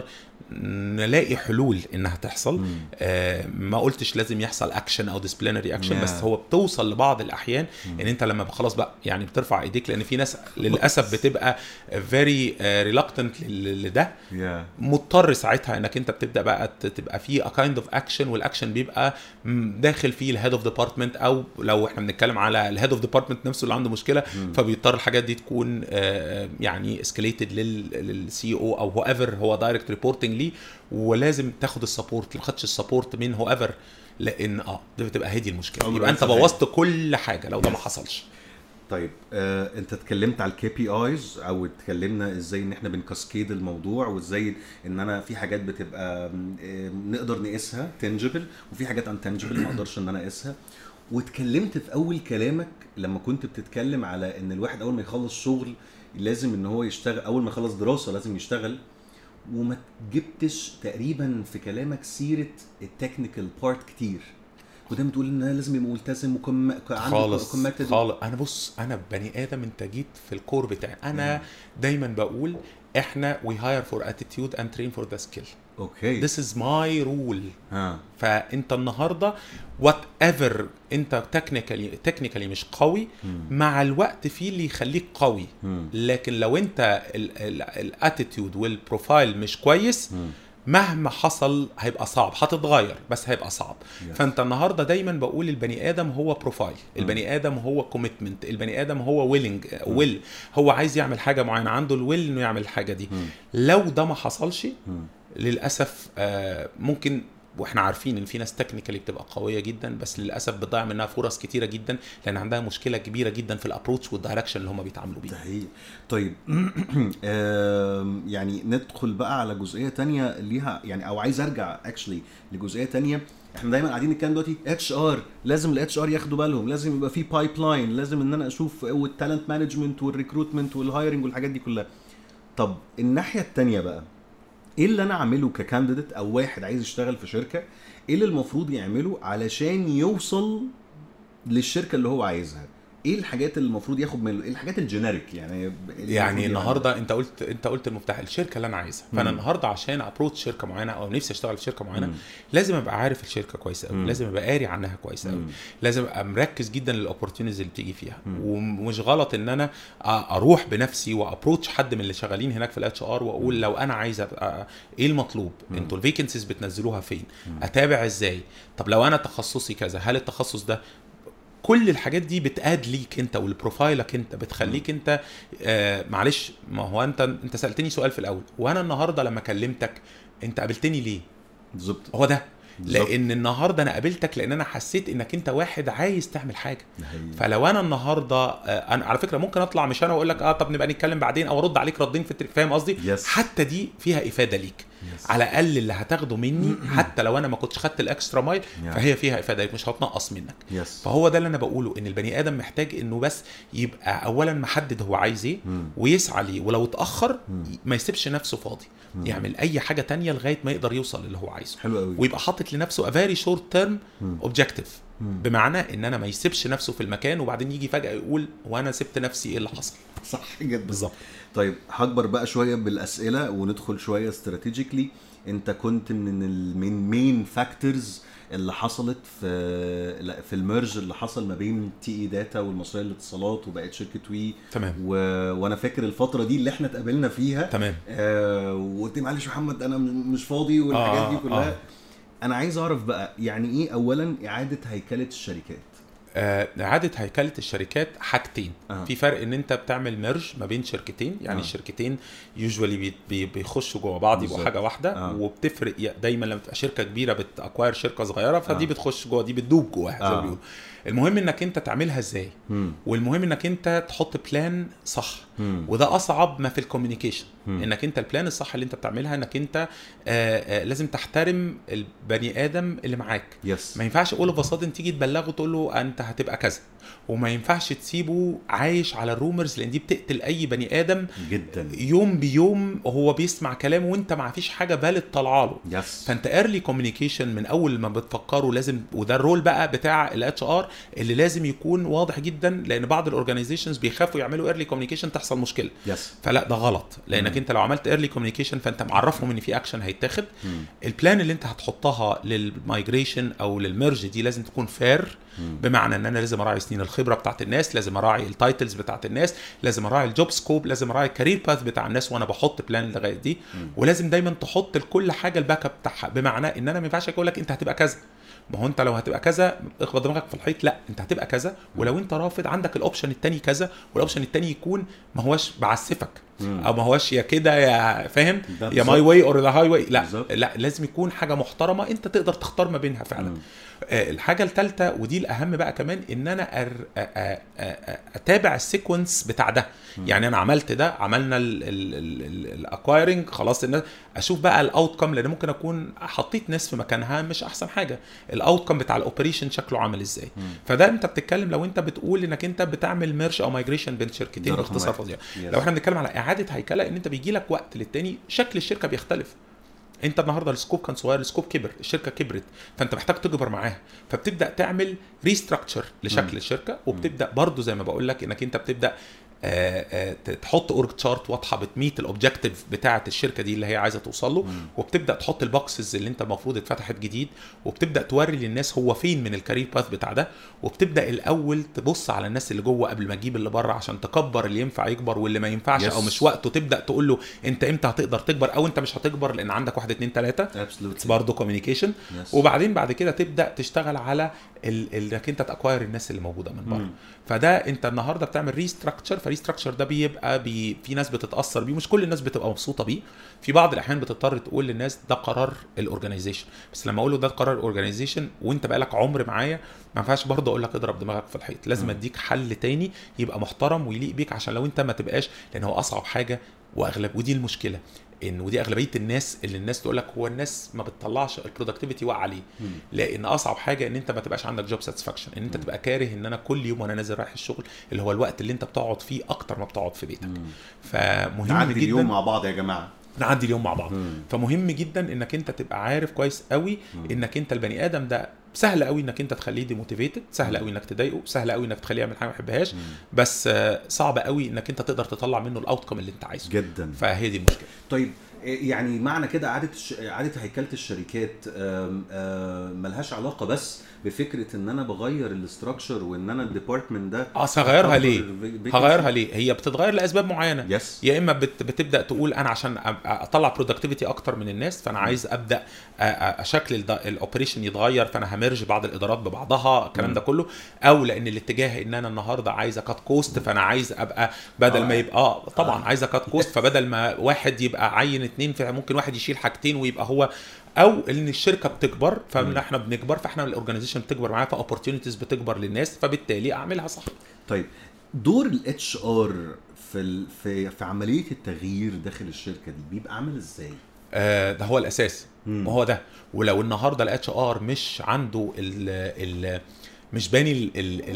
نلاقي حلول انها تحصل آه ما قلتش لازم يحصل اكشن او ديسبلينري اكشن Yeah. بس هو بتوصل لبعض الاحيان ان انت لما خلاص بقى يعني بترفع ايديك لان في ناس للاسف بتبقى فيري ريلكتنت لده يا مضطر ساعتها انك انت بتبدا بقى ت- تبقى في ا كايند اوف اكشن والاكشن بيبقى م- داخل فيه الهيد اوف ديبارتمنت او لو احنا بنتكلم على الهيد اوف ديبارتمنت نفسه اللي عنده مشكله فبيضطر الحاجات دي تكون آه، يعني اسكليتد للسي او او هو ايفر هو دايركت ريبورتنج ليه ولازم تاخد السبورت لو خدتش السبورت من هو ايفر لان اه دي بتبقى هي دي المشكله عمره يبقى انت ما ينسى بوظت كل حاجه لو ده ما حصلش طيب آه، انت اتكلمت على الكي بي ايز او اتكلمنا ازاي ان احنا بنكاسكيد الموضوع وازاي ان انا في حاجات بتبقى م، آه، نقدر نقيسها تنجبل وفي حاجات انتنجبل ما اقدرش ان انا اقيسها واتكلمت في اول كلامك لما كنت بتتكلم على ان الواحد اول ما يخلص شغل لازم ان هو يشتغل اول ما يخلص دراسه لازم يشتغل وما جبتش تقريبا في كلامك سيره التكنيكال بارت كتير ودايما تقول ان انا لازم يبقى ملتزم وكم عنده خالص committed. خالص انا بص انا بني ادم انت جيت في الكور بتاعي انا دايما بقول احنا we hire for attitude and train for the skill اوكي this is my rule ها فانت النهارده وات ايفر انت تكنيكالي تكنيكالي مش قوي مع الوقت في اللي يخليك قوي لكن لو انت الاتيتيود والبروفايل مش كويس مهما حصل هيبقى صعب هتتغير بس هيبقى صعب Yes. فانت النهارده دايما بقول البني ادم هو بروفايل البني ادم هو كوميتمنت البني ادم هو ويلنج ويل هو عايز يعمل حاجه معينه عنده الويل انه يعمل الحاجه دي لو ده ما حصلش للاسف آه، ممكن واحنا عارفين ان في ناس تكنيكالي بتبقى قويه جدا بس للاسف بتضيع منها فرص كتيره جدا لان عندها مشكله كبيره جدا في الابروتش والدايركشن اللي هم بيتعاملوا بيه ده هي طيب آم، يعني ندخل بقى على جزئيه تانية ليها يعني او عايز ارجع اكشلي لجزئيه تانية احنا دايما قاعدين نتكلم دلوقتي اتش ار لازم الاتش ار ياخدوا بالهم لازم يبقى في بايب لاين لازم ان انا اشوف والتالنت مانجمنت والريكروتمنت والهايرنج والحاجات دي كلها طب الناحيه التانية بقى ايه اللي انا اعمله ككانديديت او واحد عايز يشتغل في شركه ايه اللي المفروض يعمله علشان يوصل للشركه اللي هو عايزها ايه الحاجات اللي المفروض ياخد من ايه الحاجات الجينيريك يعني اللي المفروض يعني يعملها؟ النهارده انت قلت انت قلت المفتاح الشركه اللي انا عايزها فانا مم. النهارده عشان ابروتش شركه معينه او نفسي اشتغل في شركه معينه مم. لازم ابقى عارف الشركه كويس قوي مم. لازم ابقى قاري عنها كويس قوي مم. لازم ابقى مركز جدا للاوبورتونيتيز اللي بتيجي فيها مم. ومش غلط ان انا أ- اروح بنفسي وابروتش حد من اللي شغالين هناك في الاتش ار واقول لو انا عايز ابقى ايه المطلوب انتوا الفيكنسيز بتنزلوها فين اتابع ازاي طب لو انا تخصصي كذا هل التخصص ده كل الحاجات دي بتاد ليك انت والبروفايلك انت بتخليك انت آه معلش ما هو انت انت سالتني سؤال في الاول وانا النهارده لما كلمتك انت قابلتني ليه بالظبط هو ده بالظبط. لان النهارده انا قابلتك لان انا حسيت انك انت واحد عايز تعمل حاجه ده حقيقي. فلو انا النهارده آه، انا على فكره ممكن اطلع مش انا واقول لك اه طب نبقى نتكلم بعدين او ارد عليك ردين في التليفون فاهم قصدي Yes. حتى دي فيها افاده ليك Yes. على الاقل اللي هتاخده مني حتى لو انا ما كنتش خدت الاكسترا مايل Yeah. فهي فيها افاده ليك مش هتنقص منك يس فهو ده اللي انا بقوله ان البني ادم محتاج انه بس يبقى اولا محدد هو عايز ايه مم. ويسعى ليه ولو اتاخر مم. ما يسيبش نفسه فاضي مم. يعمل اي حاجه تانية لغايه ما يقدر يوصل اللي هو عايزه حلو قوي ويبقى حاطط لنفسه a very short term مم. objective مم. بمعنى ان انا ما يسيبش نفسه في المكان وبعدين يجي فجاه يقول وانا سبت نفسي ايه اللي حصل صح جدا بالظبط طيب هكبر بقى شويه بالاسئله وندخل شويه استراتيجيكلي انت كنت من المين مين فاكتورز اللي حصلت في لا، في الميرج اللي حصل ما بين تي اي داتا والمصريه للاتصالات وبقت شركه وي تمام و... وانا فاكر الفتره دي اللي احنا اتقابلنا فيها تمام آه وقلت لي معلش يا محمد انا م- مش فاضي والحاجات آه، دي كلها آه. انا عايز اعرف بقى يعني ايه اولا اعاده هيكله الشركات آه، اعاده هيكله الشركات حاجتين آه. في فرق ان انت بتعمل ميرج ما بين شركتين يعني آه. الشركتين يوجوالي بي بي بيخشوا جوه بعض يبقوا بالظبط. حاجه واحده آه. وبتفرق ي- دايما لما تبقى شركه كبيره بتاكواير شركه صغيره فدي آه. بتخش جوه دي بتدوب جواها زي آه. ما بيقولوا المهم انك انت تعملها ازاي مم. والمهم انك انت تحط بلان صح مم. وده اصعب ما في الكوميونيكيشن مم. انك انت البلان الصح اللي انت بتعملها انك انت آه آه لازم تحترم البني ادم اللي معاك يس ما ينفعش اول بساطه تيجي تبلغه تقول له انت هتبقى كذا وما ينفعش تسيبه عايش على الرومرز لان دي بتقتل اي بني ادم جدا يوم بيوم وهو بيسمع كلام وانت ما فيش حاجه بالت طالعه له يس فانت ايرلي كوميونيكيشن من اول ما بتفكروا لازم وده الرول بقى بتاع الاتش ار اللي لازم يكون واضح جدا لان بعض الاورجنايزيشنز بيخافوا يعملوا ايرلي كوميونيكيشن تحصل مشكله يس فلا ده غلط لانك مم. انت لو عملت ايرلي كوميونيكيشن فانت معرفهم ان في اكشن هيتاخد مم. البلان اللي انت هتحطها للمايجريشن او للميرج دي لازم تكون فير بمعنى ان انا لازم اراعي سنين الخبره بتاعت الناس لازم اراعي التايتلز بتاعت الناس لازم اراعي الجوب سكوب لازم اراعي الكارير باث بتاع الناس وانا بحط بلان لغايه دي ولازم دايما تحط لكل حاجه الباك اب بتاعها بمعنى ان انا ما ينفعش اقول لك انت هتبقى كذا ما هو انت لو هتبقى كذا اخبط دماغك في الحيط لا انت هتبقى كذا ولو انت رافض عندك الاوبشن التاني كذا والاوبشن التاني يكون ما هوش بعسفك مم. او ما هوش يا كده يا فاهم ده يا بالظبط. ماي واي اور ذا هاي واي لا بالظبط. لا لازم يكون حاجه محترمه انت تقدر تختار ما بينها فعلا مم. آه، الحاجه الثالثه ودي الاهم بقى كمان ان انا أر... أ... أ... أ... اتابع السيكونس بتاع ده يعني انا عملت ده عملنا الاكوايرنج خلاص الناس اشوف بقى الاوت كم لان ممكن اكون حطيت ناس في مكانها مش احسن حاجه الاوت كم بتاع الاوبريشن شكله عامل ازاي فده انت بتتكلم لو انت بتقول انك انت بتعمل ميرش او مايجريشن بين شركتين ده رقم باختصار واحد. فظيع Yes. لو احنا بنتكلم على اعاده هيكله ان انت بيجي لك وقت للتاني شكل الشركه بيختلف انت النهارده السكوب كان صغير السكوب كبر الشركه كبرت فانت محتاج تكبر معاها فبتبدا تعمل ريستراكشر لشكل مم. الشركه وبتبدا برضو زي ما بقول لك انك انت بتبدا آه، آه، تحط اورج تشارت واضحه بتميت الاوبجيكتيف بتاعه الشركه دي اللي هي عايزه توصل له وبتبدا تحط البوكسز اللي انت المفروض اتفتحت جديد وبتبدا توري للناس هو فين من الكارير باث بتاع ده وبتبدا الاول تبص على الناس اللي جوه قبل ما تجيب اللي بره عشان تكبر اللي ينفع يكبر واللي ما ينفعش Yes. او مش وقته تبدا تقول له انت امتى هتقدر تكبر او انت مش هتكبر لان عندك واحد اتنين تلاته Absolutely. برضه كوميونيكيشن Yes. وبعدين بعد كده تبدا تشتغل على ال- انك انت تاكواير الناس اللي موجوده من بره مم. فده انت النهارده بتعمل ريستراكشر فريستراكشر ده بيبقى بي في ناس بتتاثر بيه مش كل الناس بتبقى مبسوطه بيه في بعض الاحيان بتضطر تقول للناس ده قرار الاورجنايزيشن بس لما اقول له ده قرار الاورجنايزيشن وانت بقالك عمر معايا ما ينفعش برضه اقول لك اضرب دماغك في الحيط لازم اديك حل تاني يبقى محترم ويليق بيك عشان لو انت ما تبقاش لان هو اصعب حاجه واغلب ودي المشكله ان ودي اغلبيه الناس اللي الناس تقول لك هو الناس ما بتطلعش البرودكتيفيتي واقعه عليه لان اصعب حاجه ان انت ما تبقاش عندك جوب ساتسفاكشن ان انت تبقى كاره ان انا كل يوم وانا نازل رايح الشغل اللي هو الوقت اللي انت بتقعد فيه اكتر ما بتقعد في بيتك فمهم نعدي اليوم جدا مع بعض يا جماعه نعدي اليوم مع بعض فمهم جدا انك انت تبقى عارف كويس قوي انك انت البني ادم ده سهل قوي انك انت تخليه ديموتيفيتد سهل قوي انك تضايقه سهل قوي انك تخليه يعمل حاجه ما يحبهاش بس آه، صعب قوي انك انت تقدر تطلع منه الاوتكم اللي انت عايزه جدا فهي دي المشكله طيب يعني معنى كده اعاده الش... اعاده هيكله الشركات آم، آم، ملهاش علاقه بس بفكره ان انا بغير الاستراكشر وان انا الديبارتمنت ده اصل هغيرها أكبر ليه؟ vacancy. هغيرها ليه؟ هي بتتغير لاسباب معينه يس يا اما بت بتبدا تقول انا عشان أب- اطلع برودكتيفيتي اكتر من الناس فانا عايز ابدا أ- أ- شكل الاوبريشن يتغير فانا همرج بعض الادارات ببعضها الكلام ده كله او لان الاتجاه ان انا النهارده عايز اكات كوست فانا عايز ابقى بدل ما آه. يبقى اه طبعا عايز اكات كوست فبدل ما واحد يبقى عين اتنين فممكن واحد يشيل حاجتين ويبقى هو او ان الشركه بتكبر فاحنا بنكبر فاحنا الاورجنايزيشن بتكبر معاها فاوبورتيونيتيز بتكبر للناس فبالتالي اعملها صح طيب دور الاتش ار في ال... في في عمليه التغيير داخل الشركه دي بيبقى عامل ازاي؟ آه، ده هو الاساس مم. وهو ده ولو النهارده الاتش ار مش عنده ال ال مش باني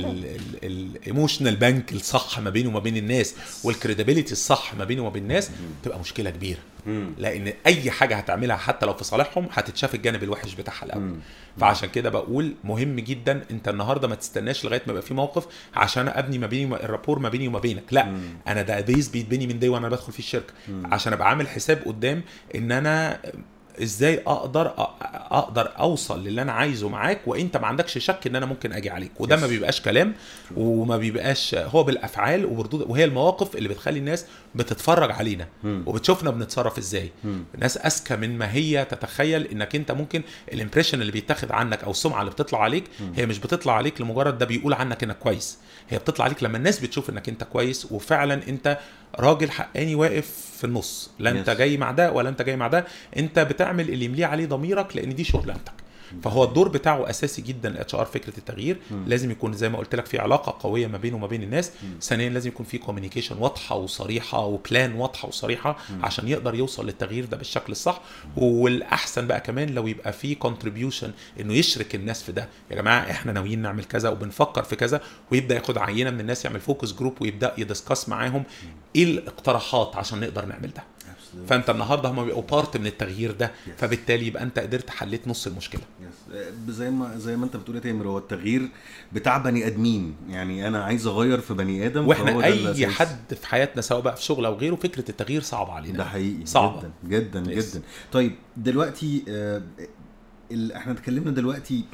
الايموشنال بانك الصح ما بينه وما بين الناس والكريديبيليتي الصح ما بينه وما بين الناس تبقى مشكله كبيره لان اي حاجه هتعملها حتى لو في صالحهم هتتشاف الجانب الوحش بتاعها الاول مم. فعشان كده بقول مهم جدا انت النهارده ما تستناش لغايه ما يبقى في موقف عشان ابني ما بيني الرابور ما بيني وما بينك لا مم. انا ده بيز بيتبني من دي وانا بدخل في الشركه مم. عشان ابقى عامل حساب قدام ان انا ازاي اقدر أ- اقدر اوصل للي انا عايزه معاك وانت ما عندكش شك ان انا ممكن اجي عليك وده ما Yes. بيبقاش كلام وما بيبقاش هو بالافعال وبردود وهي المواقف اللي بتخلي الناس بتتفرج علينا مم. وبتشوفنا بنتصرف ازاي مم. الناس اذكى من ما هي تتخيل انك انت ممكن الامبريشن اللي بيتاخد عنك او السمعه اللي بتطلع عليك هي مش بتطلع عليك لمجرد ده بيقول عنك انك كويس هي بتطلع عليك لما الناس بتشوف انك انت كويس وفعلا انت راجل حقاني واقف في النص لا انت Yes. جاي مع ده ولا انت جاي مع ده انت بتعمل اللي يمليه عليه ضميرك لان دي شغلانتك فهو الدور بتاعه اساسي جدا الاتش ار فكره التغيير لازم يكون زي ما قلت لك في علاقه قويه ما بينه وما بين الناس ثانيا لازم يكون في كوميونيكيشن واضحه وصريحه وبلان واضحه وصريحه عشان يقدر يوصل للتغيير ده بالشكل الصح والاحسن بقى كمان لو يبقى في كونتريبيوشن انه يشرك الناس في ده يا جماعه احنا ناويين نعمل كذا وبنفكر في كذا ويبدا ياخد عينه من الناس يعمل فوكس جروب ويبدا يدسكس معاهم ايه الاقتراحات عشان نقدر نعمل ده Absolutely. فانت النهارده هم بيبقوا بارت من التغيير ده فبالتالي يبقى انت قدرت حليت نص المشكله Yes. آه، زي ما زي ما انت بتقول يا تامر هو التغيير بتاع بني ادمين يعني انا عايز اغير في بني ادم فهو واحنا ده اي الأساس. حد في حياتنا سواء بقى في شغل او غيره فكره التغيير صعب علينا ده حقيقي صعبة. جدا جدا Yes. جدا طيب دلوقتي آه ال... احنا اتكلمنا دلوقتي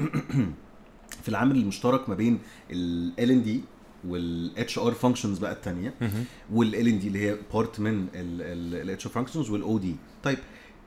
في العامل المشترك ما بين ال L&D والاتش ار فانكشنز بقى الثانيه مهم. والال ان دي اللي هي بارت من الاتش ار فانكشنز والاو دي طيب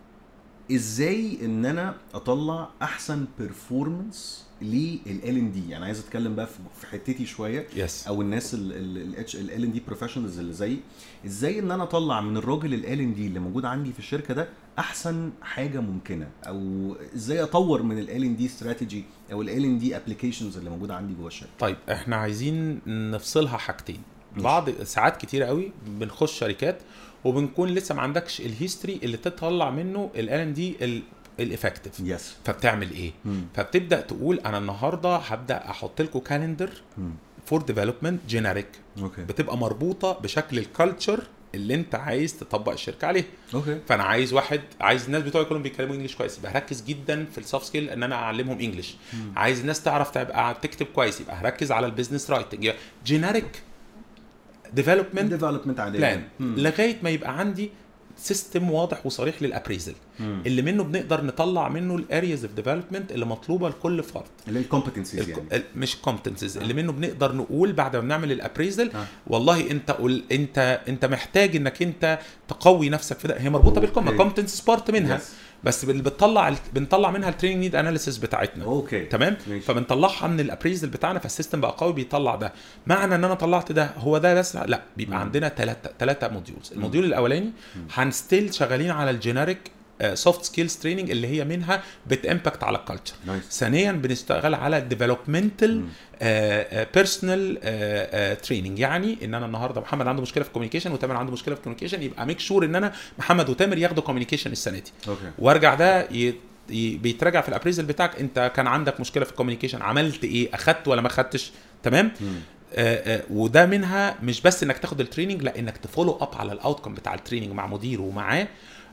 ازاي ان انا اطلع احسن بيرفورمانس للال ان دي يعني عايز اتكلم بقى في في حتتي شويه يس او الناس الاتش ال ان دي بروفيشنالز اللي زيي ازاي ان انا اطلع من الراجل ال ان دي اللي موجود عندي في الشركه ده احسن حاجه ممكنه او ازاي اطور من ال ان دي استراتيجي او ال ان دي ابلكيشنز اللي موجوده عندي جوه الشركه طيب احنا عايزين نفصلها حاجتين ماشي. بعض ساعات كتير قوي بنخش شركات وبنكون لسه ما عندكش الهيستوري اللي تطلع منه ال ان دي الافكتيف يس فبتعمل ايه فبتبدا تقول انا النهارده هبدا احط لكم كالندر فور ديفلوبمنت جينيريك اوكي بتبقى مربوطه بشكل الكالتشر اللي انت عايز تطبق الشركه عليه اوكي فانا عايز واحد عايز الناس بتوعي كلهم بيتكلموا انجلش كويس يبقى هركز جدا في السوفت سكيل ان انا اعلمهم انجلش عايز الناس تعرف تبقى تكتب كويس يبقى هركز على البيزنس رايتنج جينيريك ديفلوبمنت ديفلوبمنت عاديه بلان مم. لغايه ما يبقى عندي سيستم واضح وصريح للابريزل مم. اللي منه بنقدر نطلع منه الارياز اوف ديفلوبمنت اللي مطلوبه لكل فرد اللي هي الكومبتنسيز الك- يعني ال- مش كومبتنسز اللي منه بنقدر نقول بعد ما بنعمل الابريزل آه. والله انت قول انت انت محتاج انك انت تقوي نفسك في ده هي مربوطه بالكوم أوكي. كومبتنس بارت منها Yes. بس اللي بتطلع ال- بنطلع منها التريننج نيد اناليسيس بتاعتنا اوكي تمام ماشي. فبنطلعها من الابريزل بتاعنا فالسيستم بقى قوي بيطلع ده معنى ان انا طلعت ده هو ده بس لا بيبقى مم. عندنا ثلاثه ثلاثه موديولز الموديول الاولاني هنستيل شغالين على الجينيريك سوفت سكيلز تريننج اللي هي منها بتامباكت على الكالتشر نايس ثانيا بنشتغل على الديفلوبمنتال مم. بيرسونال تريننج يعني ان انا النهارده محمد عنده مشكله في الكوميونيكيشن وتامر عنده مشكله في الكوميونيكيشن يبقى ميك شور ان انا محمد وتامر ياخدوا كوميونيكيشن السنه دي اوكي وارجع ده ي... ي... بيتراجع في الابريزل بتاعك انت كان عندك مشكله في الكوميونيكيشن عملت ايه اخدت ولا ما اخدتش تمام مم. آه آه وده منها مش بس انك تاخد التريننج لا انك تفولو اب على الاوتكم بتاع التريننج مع مديره ومعاه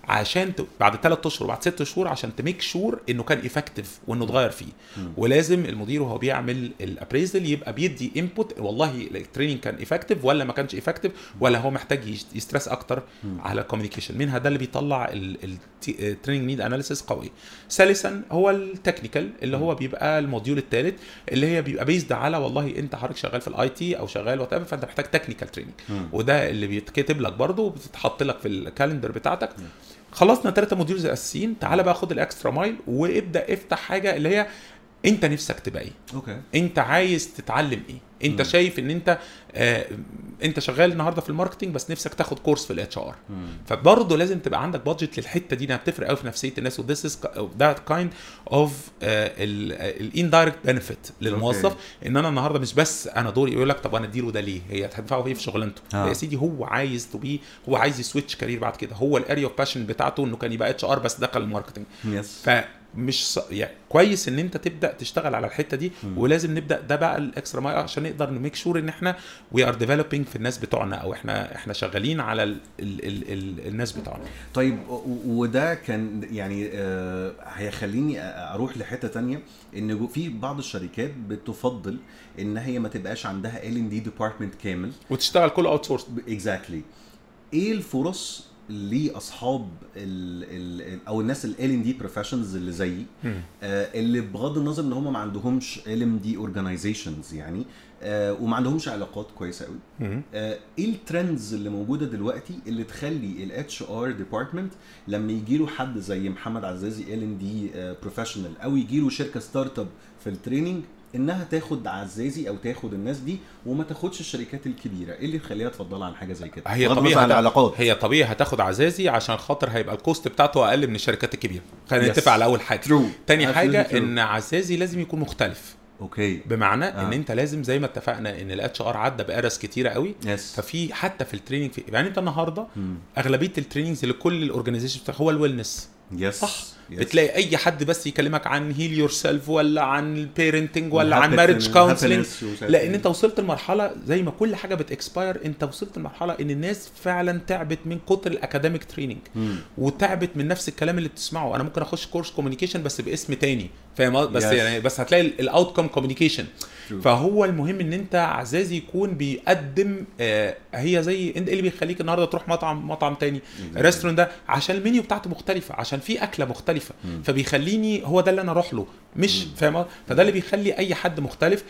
عشان ت... بعد ثلاث اشهر وبعد ست شهور عشان تميك شور انه كان افكتيف وانه اتغير فيه ولازم المدير وهو بيعمل الابريزل يبقى بيدي انبوت والله التريننج كان افكتيف ولا ما كانش افكتيف ولا هو محتاج يش- يسترس اكتر على الكوميونيكيشن منها ده اللي بيطلع التريننج نيد اناليسيس قوي ثالثا هو التكنيكال اللي هو بيبقى الموديول الثالث اللي هي بيبقى بيزد على والله انت حضرتك شغال في الاي تي او شغال وات فانت محتاج تكنيكال تريننج وده اللي بيتكتب لك برضه وبتتحط لك في الكالندر بتاعتك خلصنا ثلاثة موديولز اساسيين تعالى بقى خد الاكسترا مايل وابدا افتح حاجه اللي هي انت نفسك تبقى ايه اوكي انت عايز تتعلم ايه انت مم. شايف ان انت آه انت شغال النهارده في الماركتنج بس نفسك تاخد كورس في الاتش ار فبرضه لازم تبقى عندك بادجت للحته دي انها بتفرق قوي في نفسيه الناس وذس از ذات كايند اوف الاندايركت بنفيت للموظف أوكي. ان انا النهارده مش بس انا دوري يقول لك طب انا اديله ده ليه هي هتنفعه ايه في شغلانته آه. يا سيدي هو عايز تو بي هو عايز يسويتش كارير بعد كده هو الاريا اوف باشن بتاعته انه كان يبقى اتش ار بس دخل الماركتنج يس فمش ص... يعني كويس ان انت تبدا تشتغل على الحته دي ولازم نبدا ده بقى الاكسترا مايل عشان نقدر نميك شور ان احنا وي ار ديفلوبينج في الناس بتوعنا او احنا احنا شغالين على ال... ال... ال... ال... الناس بتوعنا طيب و- وده كان يعني آه، هيخليني اروح لحته تانية ان جو- في بعض الشركات بتفضل ان هي ما تبقاش عندها ال ان دي ديبارتمنت كامل وتشتغل كله اوت سورس اكزاكتلي ايه الفرص لاصحاب ال ال او الناس ال ان دي بروفيشنز اللي زيي آه اللي بغض النظر ان هم ما عندهمش ال ام دي اورجانيزيشنز يعني آه وما عندهمش علاقات كويسه قوي آه ايه الترندز اللي موجوده دلوقتي اللي تخلي الاتش ار ديبارتمنت لما يجي له حد زي محمد عزازي ال ان دي بروفيشنال او يجي له شركه ستارت اب في التريننج انها تاخد عزازي او تاخد الناس دي وما تاخدش الشركات الكبيره ايه اللي يخليها تفضلها عن حاجه زي كده هي بغض طبيعي النظر عن هت- العلاقات هي طبيعي هتاخد عزازي عشان خاطر هيبقى الكوست بتاعته اقل من الشركات الكبيره خلينا Yes. نتفق على اول حاجه True. تاني Absolutely حاجه true. ان عزازي لازم يكون مختلف اوكي بمعنى آه. ان انت لازم زي ما اتفقنا ان الاتش ار عدى بارس كتيره قوي يس ففي حتى في التريننج في يعني انت النهارده اغلبيه التريننجز اللي كل الاورجنايزيشن هو الويلنس يس صح بتلاقي اي حد بس يكلمك عن هيل يور سيلف ولا عن البيرنتنج ولا عن Happiness- مارج كونسلنج happiness ومش عارف لان إيه. انت وصلت لمرحله زي ما كل حاجه بتكسباير انت وصلت لمرحله ان الناس فعلا تعبت من كتر الاكاديميك تريننج وتعبت من نفس الكلام اللي بتسمعه انا ممكن اخش كورس كوميونيكيشن بس باسم تاني فاهم قصدي؟ بس Yes. يعني بس هتلاقي الاوت كوم كوميونيكيشن True. فهو المهم ان انت عزازي يكون بيقدم آه هي زي انت إيه اللي بيخليك النهارده تروح مطعم مطعم تاني الريستورانت ده عشان المنيو بتاعته مختلفه عشان في اكله مختلفه فبيخليني هو ده اللي انا اروح له مش فاهم قصدي؟ فده اللي بيخلي اي حد مختلف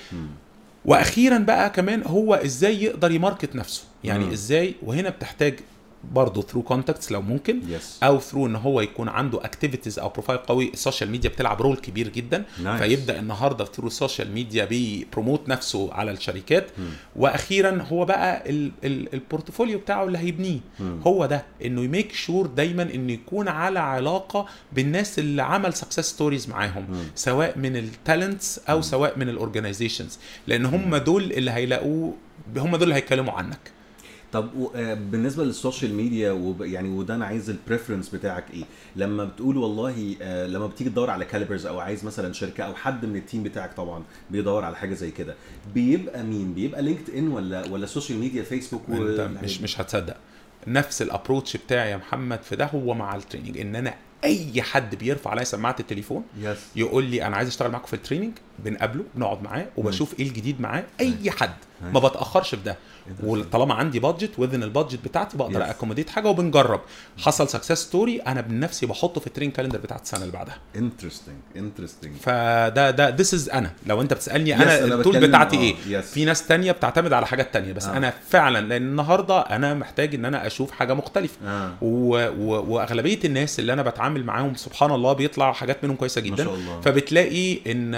واخيرا بقى كمان هو ازاي يقدر يماركت نفسه يعني مم. ازاي وهنا بتحتاج برضه ثرو كونتاكتس لو ممكن يس او ثرو ان هو يكون عنده اكتيفيتيز او بروفايل قوي السوشيال ميديا بتلعب رول كبير جدا Nice. فيبدا النهارده ثرو السوشيال ميديا بيبروموت نفسه على الشركات واخيرا هو بقى ال- ال- البورتفوليو بتاعه اللي هيبنيه هو ده انه يميك شور دايما انه يكون على علاقه بالناس اللي عمل سكسس ستوريز معاهم سواء من التالنتس او سواء من الاورجنايزيشنز لان هم دول اللي هيلاقوه هم دول اللي هيتكلموا عنك طب و- آه، بالنسبه للسوشيال ميديا وب... يعني وده انا عايز البريفرنس بتاعك ايه لما بتقول والله آه، لما بتيجي تدور على كاليبرز او عايز مثلا شركه او حد من التيم بتاعك طبعا بيدور على حاجه زي كده بيبقى مين بيبقى لينكد ان ولا ولا سوشيال ميديا فيسبوك انت والحاجات مش دي؟ مش هتصدق نفس الابروتش بتاعي يا محمد في ده هو مع التريننج ان انا اي حد بيرفع عليا سماعه التليفون يس يقول لي انا عايز اشتغل معاكم في التريننج بنقابله بنقعد معاه وبشوف ايه الجديد معاه اي حد ما بتاخرش في ده وطالما عندي بادجت وذن البادجت بتاعتي بقدر Yes. اكوموديت حاجه وبنجرب حصل سكسس ستوري انا بنفسي بحطه في التريننج كالندر بتاعت السنه اللي بعدها انترستنج انترستنج فده ده ذس از انا لو انت بتسالني Yes, انا أنا التول بتكلم- بتاعتي آه، ايه yes. في ناس تانية بتعتمد على حاجات تانية بس آه. انا فعلا لان النهارده انا محتاج ان انا اشوف حاجه مختلفه اه و... و... واغلبيه الناس اللي انا بتعامل معاهم سبحان الله بيطلع حاجات منهم كويسه ما جدا شاء الله. فبتلاقي ان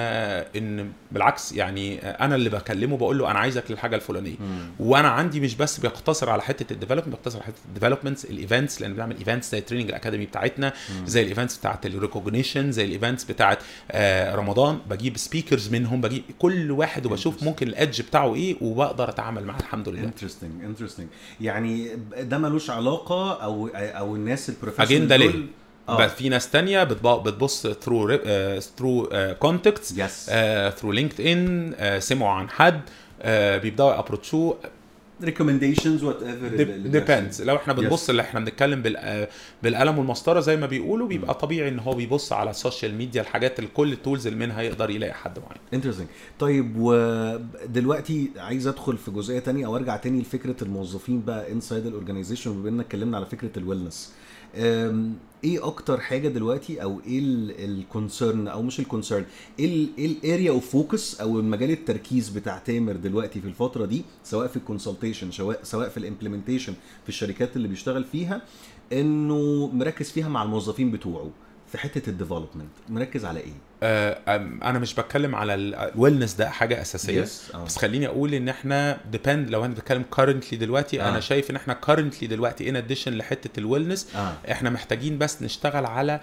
ان بالعكس يعني انا اللي بكلمه بقول له انا عايزك للحاجه الفلانيه وانا عندي مش بس بيقتصر على حته الديفلوبمنت بيقتصر على حته الديفلوبمنتس الايفنتس لان بنعمل ايفنتس زي التريننج الاكاديمي بتاعتنا زي الايفنتس بتاعت الريكوجنيشن زي الايفنتس بتاعت آه، رمضان بجيب سبيكرز منهم بجيب كل واحد وبشوف ممكن الادج بتاعه ايه وبقدر اتعامل معاه الحمد لله انترستنج انترستنج يعني ده ملوش علاقه او او الناس البروفيشنال اجنده ليه دول- بس في ناس تانية بتب- بتبص ثرو ثرو كونتاكتس يس ثرو لينكد ان سمعوا عن حد آه، بيبداوا يابروتشوه ريكومنديشنز وات ايفر ديبندز لو احنا بنبص اللي احنا بنتكلم بال- بالقلم والمسطره زي ما بيقولوا بيبقى طبيعي ان هو بيبص على السوشيال ميديا الحاجات اللي كل التولز اللي منها يقدر يلاقي حد معين انترستنج طيب ودلوقتي عايز ادخل في جزئيه تانية او ارجع تاني لفكره الموظفين بقى انسايد الاورجنايزيشن بما اننا اتكلمنا على فكره الويلنس ايه اكتر حاجه دلوقتي او ايه الكونسيرن او مش الكونسيرن ايه الاريا اوف فوكس او مجال التركيز بتاع تامر دلوقتي في الفتره دي سواء في الكونسلتيشن سواء سواء في الامبلمنتيشن في الشركات اللي بيشتغل فيها انه مركز فيها مع الموظفين بتوعه في حته الديفلوبمنت مركز على ايه آه، أم- انا مش بتكلم على الويلنس ده حاجه اساسيه Yes. آه. بس خليني اقول ان احنا ديبند لو انا بتكلم كارنتلي دلوقتي آه. انا شايف ان احنا كارنتلي دلوقتي ان اديشن لحته الويلنس اه احنا محتاجين بس نشتغل على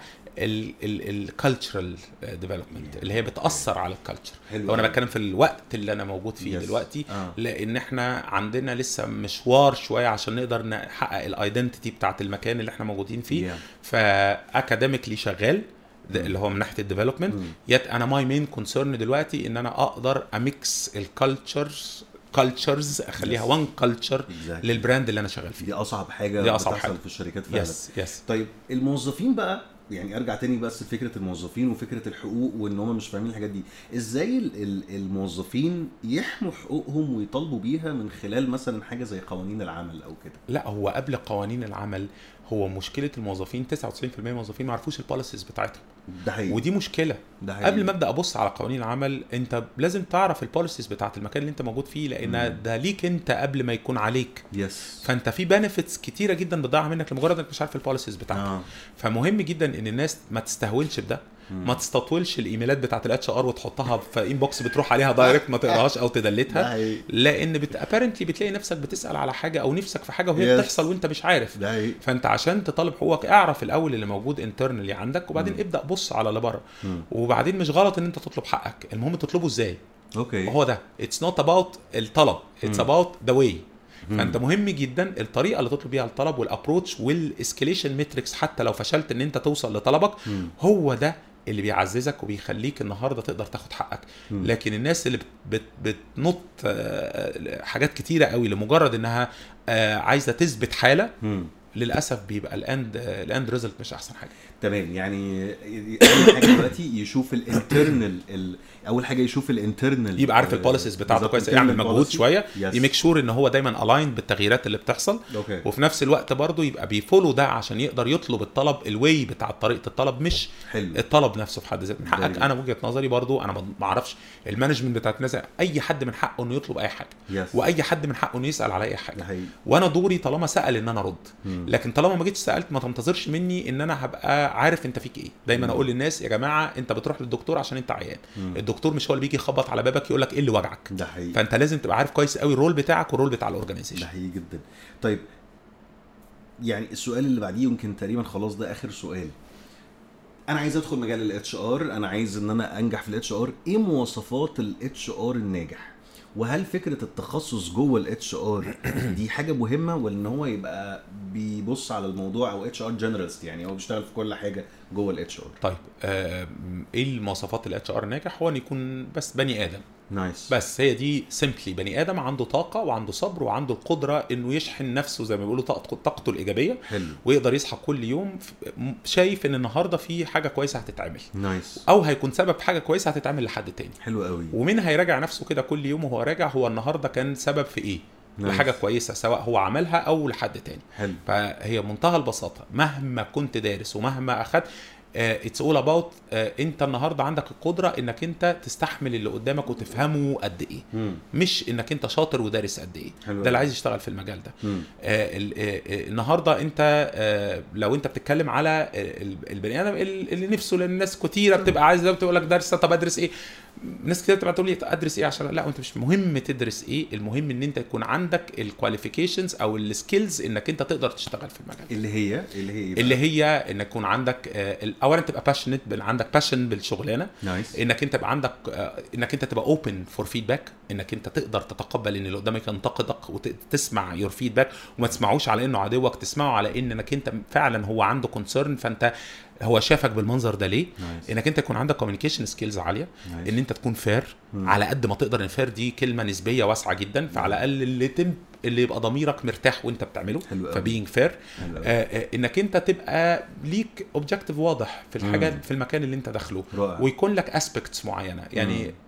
الكالتشرال ديفلوبمنت اللي هي بتاثر على الكالتشر حلو لو انا أوي. بتكلم في الوقت اللي انا موجود فيه Yes. دلوقتي آه. لان احنا عندنا لسه مشوار شويه عشان نقدر نحقق الايدنتيتي بتاعت المكان اللي احنا موجودين فيه Yeah. فاكاديميكلي شغال ده اللي هو من ناحيه الديفلوبمنت مم. يت انا ماي مين كونسيرن دلوقتي ان انا اقدر اميكس الكالتشرز كالتشرز اخليها Yes. وان كالتشر Exactly. للبراند اللي انا شغال فيه دي اصعب حاجه دي أصعب بتحصل حاجة. في الشركات فعلا يس يس طيب الموظفين بقى يعني ارجع تاني بس لفكره الموظفين وفكره الحقوق وان هم مش فاهمين الحاجات دي ازاي ال- ال- الموظفين يحموا حقوقهم ويطالبوا بيها من خلال مثلا حاجه زي قوانين العمل او كده لا هو قبل قوانين العمل هو مشكله الموظفين 99% من الموظفين ما يعرفوش البوليسيز بتاعتهم ده حقيقي ودي مشكله ده حقيقي قبل ما ابدا ابص على قوانين العمل انت لازم تعرف البوليسيز بتاعت المكان اللي انت موجود فيه لان ده ليك انت قبل ما يكون عليك يس فانت في بنفيتس كتيره جدا بتضيعها منك لمجرد انك مش عارف البوليسيز بتاعتك اه فمهم جدا ان الناس ما تستهونش بده ما تستطولش الايميلات بتاعت الاتش ار وتحطها في انبوكس بتروح عليها دايركت ما تقراهاش او ده تدلتها حقيقي لان بت... apparently بتلاقي نفسك بتسال على حاجه او نفسك في حاجه وهي Yes. بتحصل وانت مش عارف ده حقيقي فانت عشان تطالب حقوقك اعرف الاول اللي موجود انترنالي عندك وبعدين مم. ابدا بص على اللي بره مم. وبعدين مش غلط ان انت تطلب حقك المهم تطلبه ازاي اوكي هو ده اتس نوت اباوت الطلب اتس مم. اباوت ذا واي مم. فانت مهم جدا الطريقه اللي تطلب بيها الطلب والابروتش والاسكيليشن متريكس حتى لو فشلت ان انت توصل لطلبك مم. هو ده اللي بيعززك وبيخليك النهارده تقدر تاخد حقك مم. لكن الناس اللي بت بت بتنط آه، حاجات كتيره قوي لمجرد انها آه، عايزه تثبت حاله مم. للاسف بيبقى الاند الاند ريزلت مش احسن حاجه تمام يعني اول حاجه دلوقتي يشوف الانترنال اول حاجه يشوف الانترنال يبقى عارف البوليسيز بتاعته كويس يعمل مجهود شويه يميك شور ان هو دايما الاين بالتغييرات اللي بتحصل اوكي وفي نفس الوقت برضه يبقى بيفولو ده عشان يقدر يطلب الطلب الواي بتاع طريقه الطلب مش حلو الطلب نفسه في حد ذاته من حقك Very good. انا وجهه نظري برضو انا ما اعرفش المانجمنت بتاعت الناس اي حد من حقه انه يطلب اي حاجه يس واي حد من حقه انه يسال على اي ده حاجه حقيقي وانا دوري طالما سال ان انا ارد مم. لكن طالما ما جيتش سالت ما تنتظرش مني ان انا هبقى عارف انت فيك ايه دايما مم. اقول للناس يا جماعه انت بتروح للدكتور عشان انت عيان مم. الدكتور مش هو اللي بيجي يخبط على بابك يقول لك ايه اللي وجعك ده حقيقي فانت لازم تبقى عارف كويس قوي الرول بتاعك والرول بتاع ده الاورجنايزيشن حقيقي جدا طيب يعني السؤال اللي بعديه يمكن تقريبا خلاص ده اخر سؤال انا عايز ادخل مجال الاتش ار انا عايز ان انا انجح في الاتش ار ايه مواصفات الاتش ار الناجح وهل فكره التخصص جوه الاتش ار دي حاجه مهمه ولا ان هو يبقى بيبص على الموضوع او اتش ار جنرالست يعني هو بيشتغل في كل حاجه جوه الاتش ار طيب آه ايه المواصفات الاتش ار الناجح هو ان يكون بس بني ادم نايس بس هي دي سيمبلي بني ادم عنده طاقه وعنده صبر وعنده القدره انه يشحن نفسه زي ما بيقولوا طاقته طاقته الايجابيه حلو ويقدر يصحى كل يوم ف- م- شايف ان النهارده في حاجه كويسه هتتعمل نايس او هيكون سبب في حاجه كويسه هتتعمل لحد تاني حلو قوي ومن هيراجع نفسه كده كل يوم وهو راجع هو النهارده كان سبب في ايه نايس. لحاجه كويسه سواء هو عملها او لحد تاني حلو فهي منتهى البساطه مهما كنت دارس ومهما اخدت اتس اول اباوت انت النهارده عندك القدره انك انت تستحمل اللي قدامك وتفهمه قد ايه مم. مش انك انت شاطر ودارس قد ايه حلو ده اللي أوي. عايز يشتغل في المجال ده مم. آه ال- آه آه، النهارده انت آه لو انت بتتكلم على ال- البني ادم ال- اللي نفسه لان الناس كتيره بتبقى عايزه بتقول لك درس طب ادرس ايه ناس كتير بتبقى تقول لي ادرس ايه عشان لا انت مش مهم تدرس ايه المهم ان انت يكون عندك الكواليفيكيشنز او السكيلز انك انت تقدر تشتغل في المجال اللي هي اللي هي إيه بقى؟ اللي هي انك يكون عندك آه، ال- اولا تبقى باشنت عندك باشن بالشغلانه نايس انك انت يبقى عندك آه، انك انت تبقى اوبن فور فيدباك انك انت تقدر تتقبل ان اللي قدامك ينتقدك وتسمع يور فيدباك وما تسمعوش على انه عدوك تسمعه على ان انك انت فعلا هو عنده كونسيرن فانت هو شافك بالمنظر ده ليه Nice. انك انت يكون عندك كوميونيكيشن سكيلز عاليه Nice. ان انت تكون فير على قد ما تقدر ان فير دي كلمه نسبيه واسعه جدا فعلى الاقل اللي تم اللي يبقى ضميرك مرتاح وانت بتعمله حلو أوي. فبينج فير حلو أوي. انك انت تبقى ليك اوبجيكتيف واضح في الحاجات في المكان اللي انت داخله رائع. ويكون لك اسبكتس معينه يعني مم.